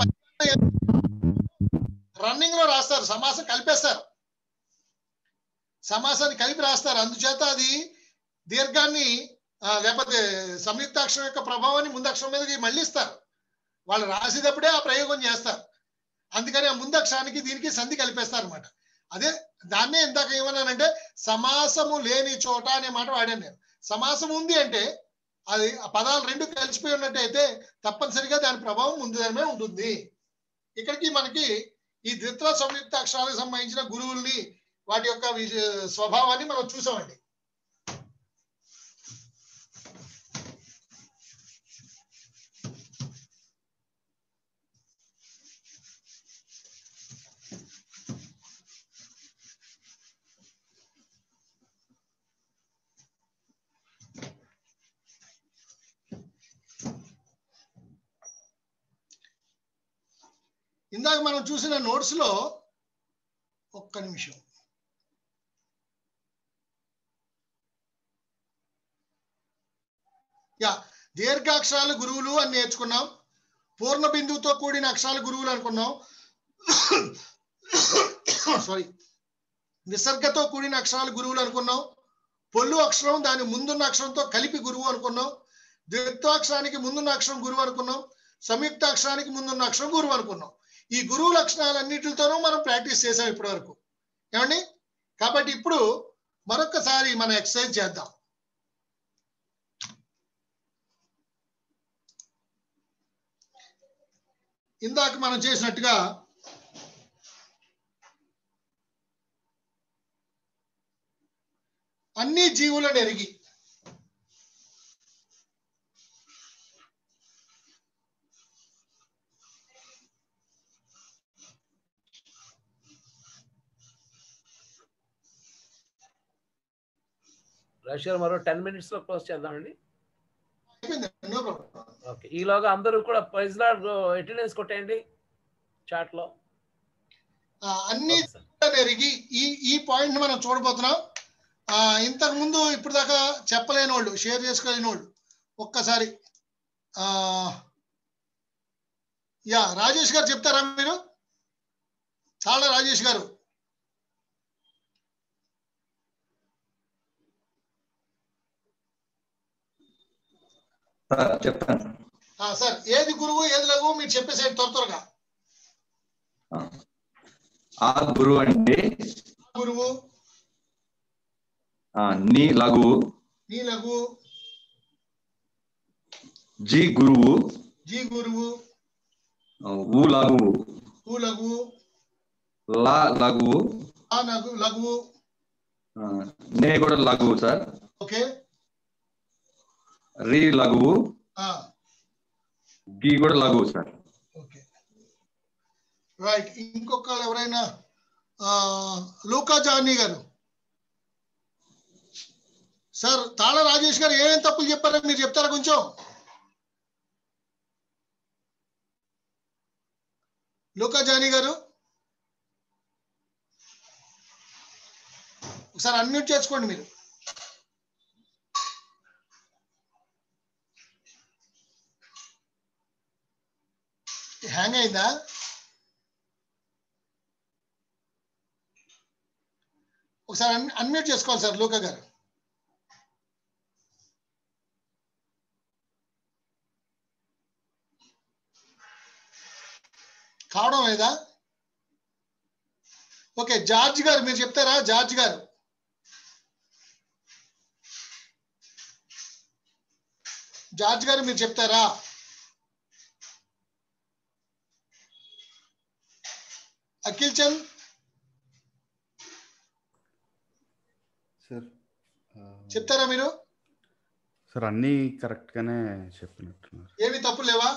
రన్నింగ్ లో రాస్తారు సమాసం కలిపేస్తారు సమాసాన్ని కలిపి రాస్తారు అందుచేత అది దీర్ఘాన్ని ఆ, లేకపోతే సంయుక్తాక్షరం యొక్క ప్రభావాన్ని ముందక్షరం మీదకి మళ్ళీ ఇస్తారు వాళ్ళు రాసేటప్పుడే ఆ ప్రయోగం చేస్తారు అందుకని ఆ ముందక్షరానికి దీనికి సంధి కలిపేస్తారు అనమాట అదే దాన్నే ఇందాక ఏమన్నానంటే సమాసము లేని చోట అనే మాట వాడాను నేను సమాసం ఉంది అంటే అది ఆ పదాలు రెండు కలిసిపోయి ఉన్నట్టయితే తప్పనిసరిగా దాని ప్రభావం ముందు దాని మీద ఉంటుంది ఇక్కడికి మనకి ఈ ద్విత్వ సంయుక్త అక్షరాలకు సంబంధించిన గురువుల్ని వాటి యొక్క వి- స్వభావాన్ని మనం చూసామండి ఇందాక మనం చూసిన నోట్స్ లో ఒక్క నిమిషం యా దీర్ఘాక్షరాలు గురువులు అని నేర్చుకున్నాం పూర్ణ బిందువుతో కూడిన అక్షరాలు గురువులు అనుకున్నాం సారీ విసర్గతో కూడిన అక్షరాలు గురువులు అనుకున్నాం పొల్లు అక్షరం దాని ముందున్న అక్షరంతో కలిపి గురువు అనుకున్నాం ద్విత్వాక్షరానికి ముందున్న అక్షరం గురువు అనుకున్నాం సంయుక్త అక్షరానికి ముందున్న అక్షరం గురువు అనుకున్నాం ఈ గురువు లక్షణాలన్నిటితోనూ మనం ప్రాక్టీస్ చేసాం ఇప్పటి వరకు ఏమండి కాబట్టి ఇప్పుడు మరొకసారి మనం ఎక్సర్సైజ్ చేద్దాం ఇందాక మనం చేసినట్టుగా అన్ని జీవులను ఎరిగి రష్యా మరో టెన్ మినిట్స్ లో క్లోజ్ చేద్దామండి నో ప్రాబ్లం ఓకే ఈలోగా అందరూ కూడా ప్రైజ్ లాడ్ అటెండెన్స్ కొట్టేయండి చాట్ లో ఆ, అన్ని జీవులను ఎరిగి ఈ ఈ పాయింట్ మనం చూడబోతున్నాం ఆ, ఇంతకు ముందు ఇప్పుడు దాకా చెప్పలేని వాళ్ళు షేర్ చేసుకోలేని వాళ్ళు ఒక్కసారి ఆ, యా రాజేష్ గారు చెప్తారా మీరు చాలా రాజేష్ గారు సార్ చెప్తాను ఆ, సార్ ఏది గురువు ఏది లఘువు మీరు చెప్పేసేయండి త్వర త్వరగా ఆ గురువు అంటే గురువు ఆ, నీ లఘువు నీ లఘువు జీ గురువు జీ గురువు ఆ, ఊ లఘువు ఊ లఘువు లా లఘువు ఆ లఘు లఘువు ఆ, నే కూడా లఘువు సార్ ఓకే రీ లఘువు ఆ, గీ కూడా లఘువు సార్ ఓకే రైట్ ఇంకొక ఎవరైనా ఆ, లూకా జానీ గారు సార్ తాళ రాజేష్ గారు ఏమేం తప్పులు చెప్పారో మీరు చెప్తారా కొంచెం లూకా జానీ గారు ఒకసారి అన్మ్యూట్ చేసుకోండి మీరు హ్యాంగ్ అయిందా ఒకసారి అన్ అన్మ్యూట్ చేసుకోవాలి సార్ లూకా గారు కావడం లేదా ఓకే జార్జ్ గారు మీరు చెప్తారా జార్జ్ గారు జార్జ్ గారు మీరు చెప్తారా అఖిల్ చంద్ సార్ చెప్తారా మీరు సార్ అన్నీ కరెక్ట్గానే చెప్పినట్టున్నారు ఏమి తప్పు లేవా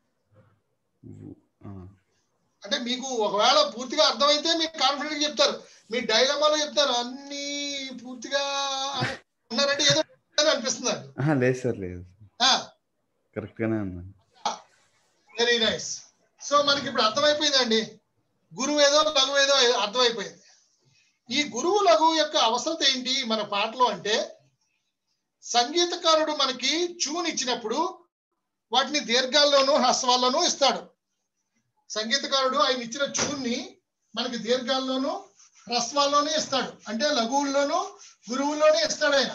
ఆ, అంటే మీకు ఒకవేళ పూర్తిగా అర్థమైతే మీరు కాన్ఫిడెంట్ చెప్తారు మీ డైలమాలో చెప్తారు అన్ని పూర్తిగా ఉన్నారంటే ఏదో అని అనిపిస్తుంది నాకు ఆహా, లేదు సార్ లేదు ఆ, కరెక్ట్గానే ఉన్నాను వెరీ నైస్ సో మనకి ఇప్పుడు అర్థమైపోయిందండి గురువు ఏదో లఘువు ఏదో అర్థమైపోయింది ఈ గురువు లఘువు యొక్క అవసరత ఏంటి మన పాటలో అంటే సంగీతకారుడు మనకి చూన్ ఇచ్చినప్పుడు వాటిని దీర్ఘాల్లోనూ హ్రస్వాల్లోనూ ఇస్తాడు సంగీతకారుడు ఆయన ఇచ్చిన చూన్ ని మనకి దీర్ఘాల్లోనూ హ్రస్వాల్లోనే ఇస్తాడు అంటే లఘువుల్లోనూ గురువుల్లోనే ఇస్తాడు ఆయన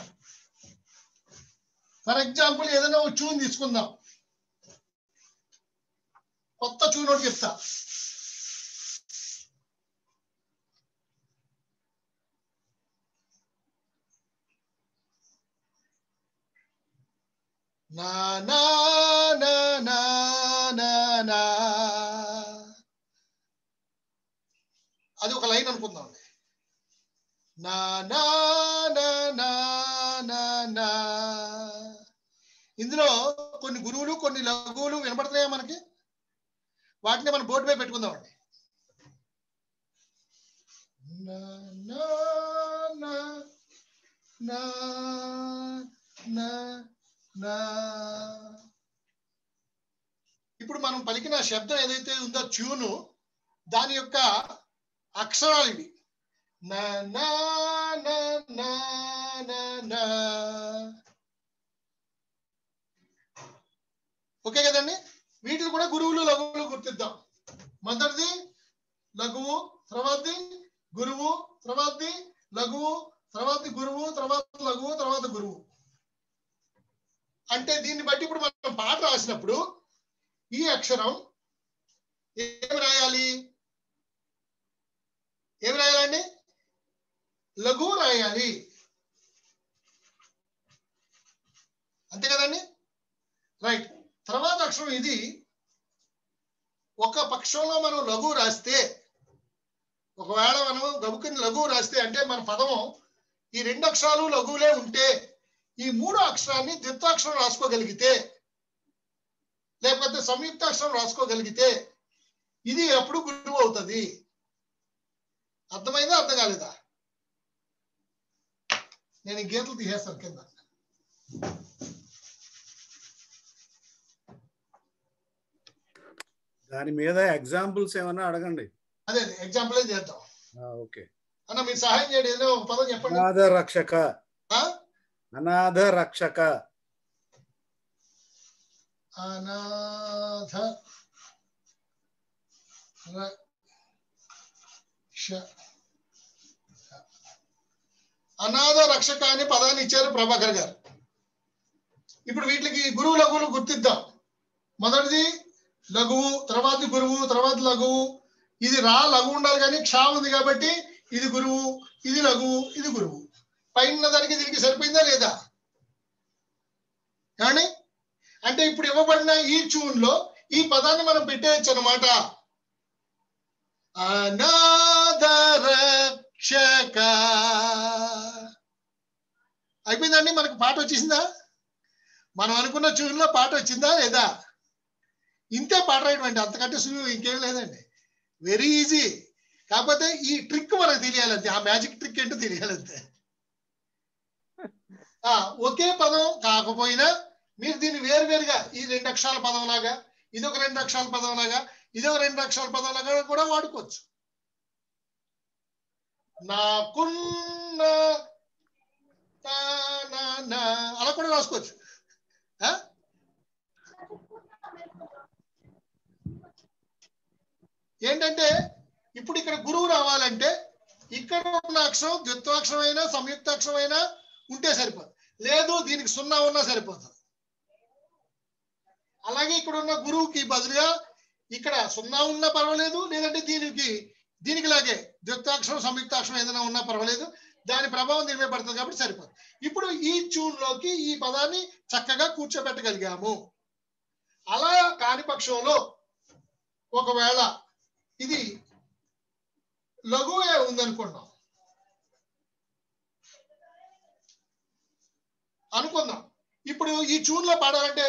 ఫర్ ఎగ్జాంపుల్ ఏదైనా ఒక చూన్ తీసుకుందాం కొత్త చూన్ ఒకటి చెప్తా నా నా నా నా నా నా ఒక లైన్ అనుకుందాం నా నా నా నా నా నా ఇందులో కొన్ని గురువులు కొన్ని లఘువులు వినపడుతున్నాయా మనకి వాటిని మనం బోర్డు మీద పెట్టుకుందామండి నా నా నా నా నా నా ఇప్పుడు మనం పలికిన శబ్దం ఏదైతే ఉందో ట్యూను దాని యొక్క అక్షరాలు ఇవి నా నా నా నా నా నా ఓకే కదండి వీటిని కూడా గురువులు లఘువులు గుర్తిద్దాం మొదటిది లఘువు తర్వాతది గురువు తర్వాతది లఘువు తర్వాత గురువు తర్వాత లఘువు తర్వాత గురువు అంటే దీన్ని బట్టి ఇప్పుడు మనం పాట రాసినప్పుడు ఈ అక్షరం ఏమి రాయాలి ఏమి రాయాలండి లఘువు రాయాలి అంతే కదండి రైట్ తర్వాత అక్షరం ఇది ఒక పక్షంలో మనం లఘువు రాస్తే ఒకవేళ మనం గబుకుని లఘువు రాస్తే అంటే మన పదము ఈ రెండు అక్షరాలు లఘువులే ఉంటే ఈ మూడో అక్షరాన్ని ద్విత్వాక్షరం రాసుకోగలిగితే లేకపోతే సంయుక్తాక్షరం రాసుకోగలిగితే ఇది ఎప్పుడు గురువు అవుతుంది అర్థమైందా అర్థం కాలేదా నేను ఈ గీతలు తీసేస్తాను కింద దాని మీద ఎగ్జాంపుల్స్ ఏమన్నా అడగండి అదే ఎగ్జాంపుల్ చేద్దాం ఓకే అన్న మీరు సహాయం చేయండి ఏదో ఒక పదం చెప్పండి అనాథ రక్షక ఆ? అనాథ రక్షక అనాథ రక్ష అనాథ రక్షక అని పదాన్ని ఇచ్చారు ప్రభాకర్ గారు ఇప్పుడు వీటికి గురువు లఘువులు గుర్తిద్దాం మొదటిది లఘువు తర్వాత గురువు తర్వాత లఘువు ఇది రా లఘువు ఉండాలి కానీ క్షా ఉంది కాబట్టి ఇది గురువు ఇది లఘువు ఇది గురువు పైన దానికి దీనికి సరిపోయిందా లేదా కానీ అంటే ఇప్పుడు ఇవ్వబడిన ఈ ట్యూన్ లో ఈ పదాన్ని మనం పెట్టేయచ్చు అనమాట అనాథరక్షక అయిపోయిందండి మనకు పాట వచ్చేసిందా మనం అనుకున్న ట్యూన్ లో పాట వచ్చిందా లేదా ఇంతే పాట రాయడం అండి అంతకంటే సులువు ఇంకేం లేదండి వెరీ ఈజీ కాకపోతే ఈ ట్రిక్ మనకు తెలియాలంతే ఆ మ్యాజిక్ ట్రిక్ ఏంటో తెలియాలంతే ఆ ఒకే పదం కాకపోయినా మీరు దీన్ని వేరువేరుగా ఈ రెండు అక్షరాల పదం లాగా ఇది ఒక రెండు అక్షరాల పదం లాగా ఇది ఒక రెండు అక్షరాల పదం లాగా కూడా వాడుకోవచ్చు నాకున్న నా, నా, నా, అలా కూడా రాసుకోవచ్చు ఆ? ఏంటంటే ఇప్పుడు ఇక్కడ గురువు రావాలంటే ఇక్కడ ఉన్న అక్షరం ద్విత్వాక్షరం అయినా సంయుక్తాక్షరం అయినా ఉంటే సరిపోదు లేదు దీనికి సున్నా ఉన్నా సరిపోతుంది అలాగే ఇక్కడ ఉన్న గురువుకి బదులుగా ఇక్కడ సున్నా ఉన్నా పర్వాలేదు లేదంటే దీనికి దీనికి లాగే ద్విత్వాక్షరం సంయుక్తాక్షరం ఏదైనా ఉన్నా పర్వాలేదు దాని ప్రభావం దీని మీద పడుతుంది కాబట్టి సరిపోతుంది ఇప్పుడు ఈ ట్యూన్ లోకి ఈ పదాన్ని చక్కగా కూర్చోబెట్టగలిగాము అలా కాని పక్షంలో ఒకవేళ ఇది లఘువే ఉందనుకున్నాం అనుకుందాం ఇప్పుడు ఈ ట్యూన్ లో పాడాలంటే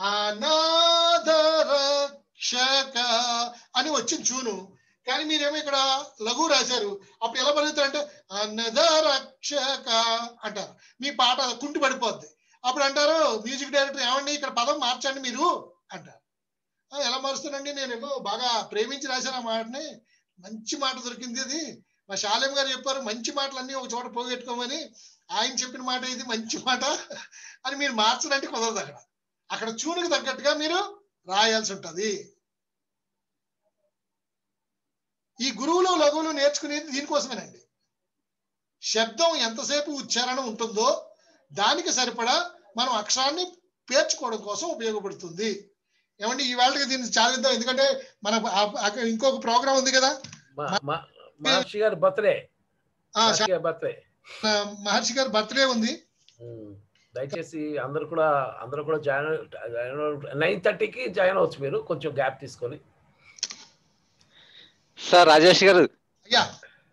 అనాథరక్షక అని వచ్చింది చూను కానీ మీరేమో ఇక్కడ లఘు రాశారు అప్పుడు ఎలా పలుకుతారంటే అన్నదరక్షక అంటారు మీ పాట కుంటి పడిపోద్ది అప్పుడు అంటారు మ్యూజిక్ డైరెక్టర్ ఏమండి ఇక్కడ పదం మార్చండి మీరు అంటారు "ఆ, ఎలా మారుస్తానండి నేనేమో బాగా ప్రేమించి రాశాను ఆ మాటని మంచి మాట దొరికింది అది మా శాలేం గారు చెప్పారు మంచి మాటలన్నీ ఒక చోట పోగొట్టుకోమని ఆయన చెప్పిన మాట ఇది మంచి మాట అని మీరు మార్చడానికి కుదరదు అక్కడ అక్కడ చూనుకు తగ్గట్టుగా మీరు రాయాల్సి ఉంటది ఈ గురువులు లఘువులు నేర్చుకునేది దీనికోసమేనండి శబ్దం ఎంతసేపు ఉచ్చారణ ఉంటుందో దానికి సరిపడా మనం అక్షరాన్ని పేర్చుకోవడం కోసం ఉపయోగపడుతుంది ఏమండి ఈ వాళ్ళకి దీన్ని చాలిద్దాం ఎందుకంటే మన ఆ- ఆ- ఇంకొక ప్రోగ్రామ్ ఉంది కదా మా- మా- మహర్షి గారి బర్త్డే ఆ, మహర్షి గారి బర్త్డే ఆ, మహర్షి గారి బర్త్డే ఉంది దయచేసి అందరు కూడా అందరూ కూడా జాయిన్ నైన్ థర్టీకి జాయిన్ అవ్వచ్చు మీరు కొంచెం గ్యాప్ తీసుకొని సార్ రాజేష్ గారు అయ్యా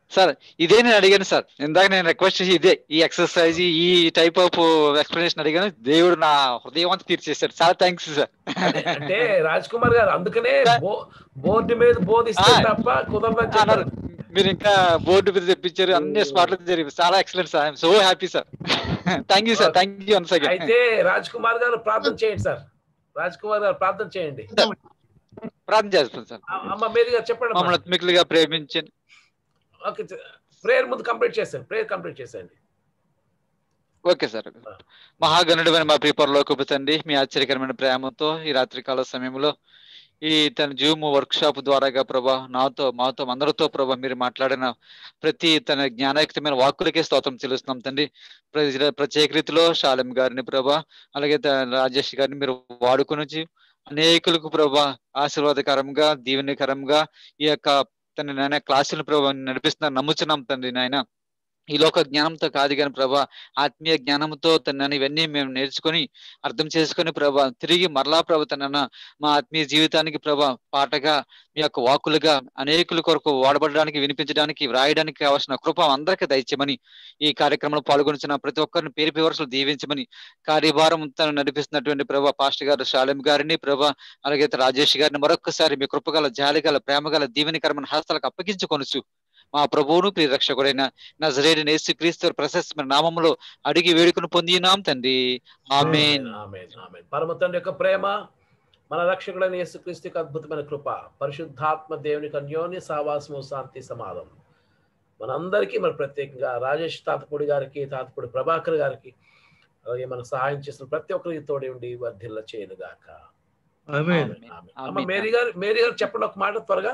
సార్ ఇదే నేను అడిగాను సార్ ఇందాక నేను రిక్వెస్ట్ చేసి ఇదే ఈ ఎక్సర్సైజ్ ఈ టైప్ ఆఫ్ ఎక్స్ప్లెనేషన్ అడిగాను దేవుడు నా హృదయం అంతా తీర్చేశాడు చాలా థ్యాంక్స్ సార్ అదే అంటే రాజ్ కుమార్ గారు అందుకనే బో- బోర్డు మీద బోధిస్తే ఆ. తప్ప కుదరదని అన్నారు చెప్పారు మీరు ఇంకా బోర్డు మీద తెప్పించారు అన్ని స్పాట్లు జరిగింది చాలా excellent sir I'm so happy sir thank you sir thank you once again అయితే రాజ్ కుమార్ గారు ప్రార్థన చేయండి సార్ రాజ్ కుమార్ గారు ప్రార్థన చేయండి ప్రార్థన చేస్తాను సార్ అ- అమ్మ మేరీ గారు చెప్పండి అమ్మా. మమ్మల్ని ఆత్మికులుగా ప్రేమించండి ఓకే ప్రేయర్ ముందు కంప్లీట్ చేశాను ప్రేయర్ కంప్లీట్ చేసేయండి ఓకే సార్ మహాగణుడమైన మా ప్రియపరలోకపు తండ్రి మీ ఆశ్చర్యకరమైన ప్రేమతో ఈ రాత్రికాల సమయంలో ఈ తన జూమ్ వర్క్ షాప్ ద్వారాగా ప్రభా నాతో మాతో అందరితో ప్రభా మీరు మాట్లాడిన ప్రతి తన జ్ఞానయుక్తమైన వాక్కులకే స్తోత్రం చెల్లిస్తున్నాం తండ్రి ప్ర- ప్రత్యేక రీతిలో శాలం గారిని ప్రభా అలాగే త- రాజేష్ గారిని మీరు వాడుకొని అనేకులకు ప్రభా ఆశీర్వాదకరంగా దీవెనకరంగా ఈ యొక్క తన నాయన క్లాసులను ప్రభా నడిపిస్తున్నారు నమ్ముచున్నాం తండ్రి నాయన ఈ లోక జ్ఞానంతో కాదు కానీ ప్రభా ఆత్మీయ జ్ఞానంతో తన ఇవన్నీ మేము నేర్చుకొని అర్థం చేసుకొని ప్రభా తిరిగి మరలా ప్రభా తన మా ఆత్మీయ జీవితానికి ప్రభా పాటగా మీ యొక్క వాక్కులుగా అనేకుల కొరకు వాడబడడానికి వినిపించడానికి వ్రాయడానికి కావాల్సిన కృప అందరికీ దయచేయమని ఈ కార్యక్రమంలో పాల్గొనిచిన ప్రతి ఒక్కరిని పేరు పేరు వరుసలు దీవించమని కార్యభారం తను నడిపిస్తున్నటువంటి ప్రభా పాస్టర్ గారు శాలిం గారిని ప్రభా అలాగే రాజేష్ గారిని మరొకసారి మీ కృపగల జాలిగల ప్రేమగల దీవెనికరమైన హస్తాలకు అప్పగించుకొనుచు మా ప్రభువును ప్రియ రక్షకుడైన నజరేడి నేసు క్రీస్తు ప్రశస్తమైన నామములో అడిగి వేడుకను పొందినాం తండ్రి ఆమెన్ ఆమేన్, ఆమేన్. పరమ తండ్రి యొక్క ప్రేమ మన రక్షకుడైన యేసుక్రీస్తు యొక్క అద్భుతమైన కృప పరిశుద్ధాత్మ దేవునికి అన్యోన్య సావాసము శాంతి సమాధానం మనందరికీ మన ప్రత్యేకంగా రాజేష్ తాతపూడి గారికి తాతపూడి ప్రభాకర్ గారికి అలాగే మన సహాయం చేసిన ప్రతి ఒక్కరికి తోడి ఉండి వర్ధిల్ల చేయను గాక ఆమేన్. అమ్మ మేరీ గారు మేరీ గారు చెప్పండి ఒక మాట త్వరగా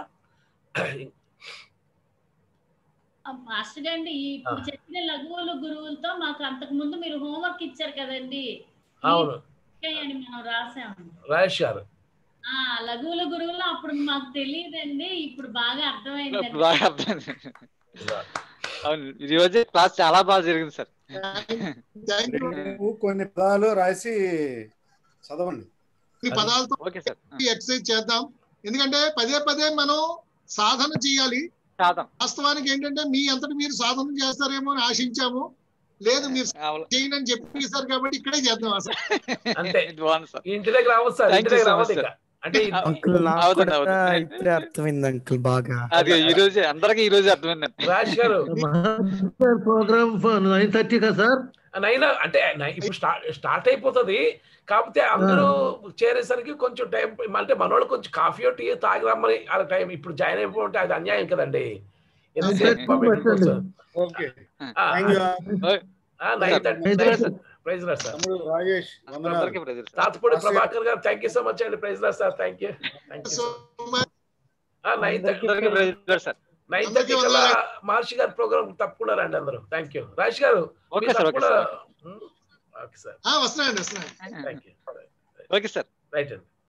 ఆ, మాస్టర్ గాండి ఇప్పుడు చెప్పిన లఘువులు గురువులతో మాకు అంతకు ముందు మీరు హోంవర్క్ ఇచ్చారు కదండి అవును అని మనం రాసాము రాజేష్ గారు ఆ లఘువుల గురువులు అప్పుడు మాకు తెలియదండి ఇప్పుడు బాగా అర్థమైందండి బాగా అర్థమైంది అవును ఈ రోజు క్లాస్ చాలా బాగా జరిగింది సార్ నువ్వు కొన్ని పదాలు రాసి చదవండి ఈ పదాలతో ఓకే సార్ ఎక్సర్సైజ్ చేద్దాం ఎందుకంటే పదే పదే మనం సాధన చేయాలి సాధన వాస్తవానికి ఏంటంటే మీ అంతటి మీరు సాధన చేస్తారేమో అని ఆశించాము లేదు మీరు చేయండి అని చెప్పేశారు కాబట్టి ఇక్కడే చేద్దాం అసలు అంతే బాగుంది సార్ ఇంటి దగ్గర అవ్వదు సార్ Thank ఇంటి you దగ్గర so అవ్వదు much, ఇక sir. అంటే ఈ- అంకుల్ నాకు అవుతుంది, కూడా అవుతుంది. ఇప్పుడే అర్థమైంది అంకుల్ బాగా అది ఈ రోజే అందరికి ఈ రోజే అర్థమైంది రాజ్ గారు ప్రోగ్రామ్ నైన్ థర్టీ కదా సార్ నైనా అంటే నై- ఇప్పుడు స్టార్ట్ స్టార్ట్ అయిపోతుంది కాకపోతే అందరూ చేరేసరికి కొంచెం టైం అంటే మనోళ్ళు కొంచెం కాఫీ టీ తాగి రమ్మని అలా టైం ఇప్పుడు జాయిన్ అయిపోతే అది అన్యాయం కదండి ఎంతసేపు పాపం ఎక్కువ వస్తుంది. ఓకే ఆ, థ్యాంక్ యూ ఆ, nine thirty- Praise the Lord. Praise Lord sir తమ్ముడు రాజేష్ వందనాలు అందరికీ ప్రజలు సార్ తాతపూడి ప్రభాకర్ గారు థ్యాంక్ యూ సో మచ్ అండి praise Lord sir thank you thank you nine thirty అందరికీ ప్రజలు సార్ నైన్ థర్టీ కల్లా మహర్షి గారి ప్రోగ్రామ్ తప్పకుండా రండి అందరూ థ్యాంక్ యూ రాజేష్ గారు ఓకే మీరు సార్, ఓకే తప్పకుండా సార్, ఉమ్, ఓకే సార్ ఆ, వస్తున్నానండి వస్తున్నాను thank you okay sir right అండి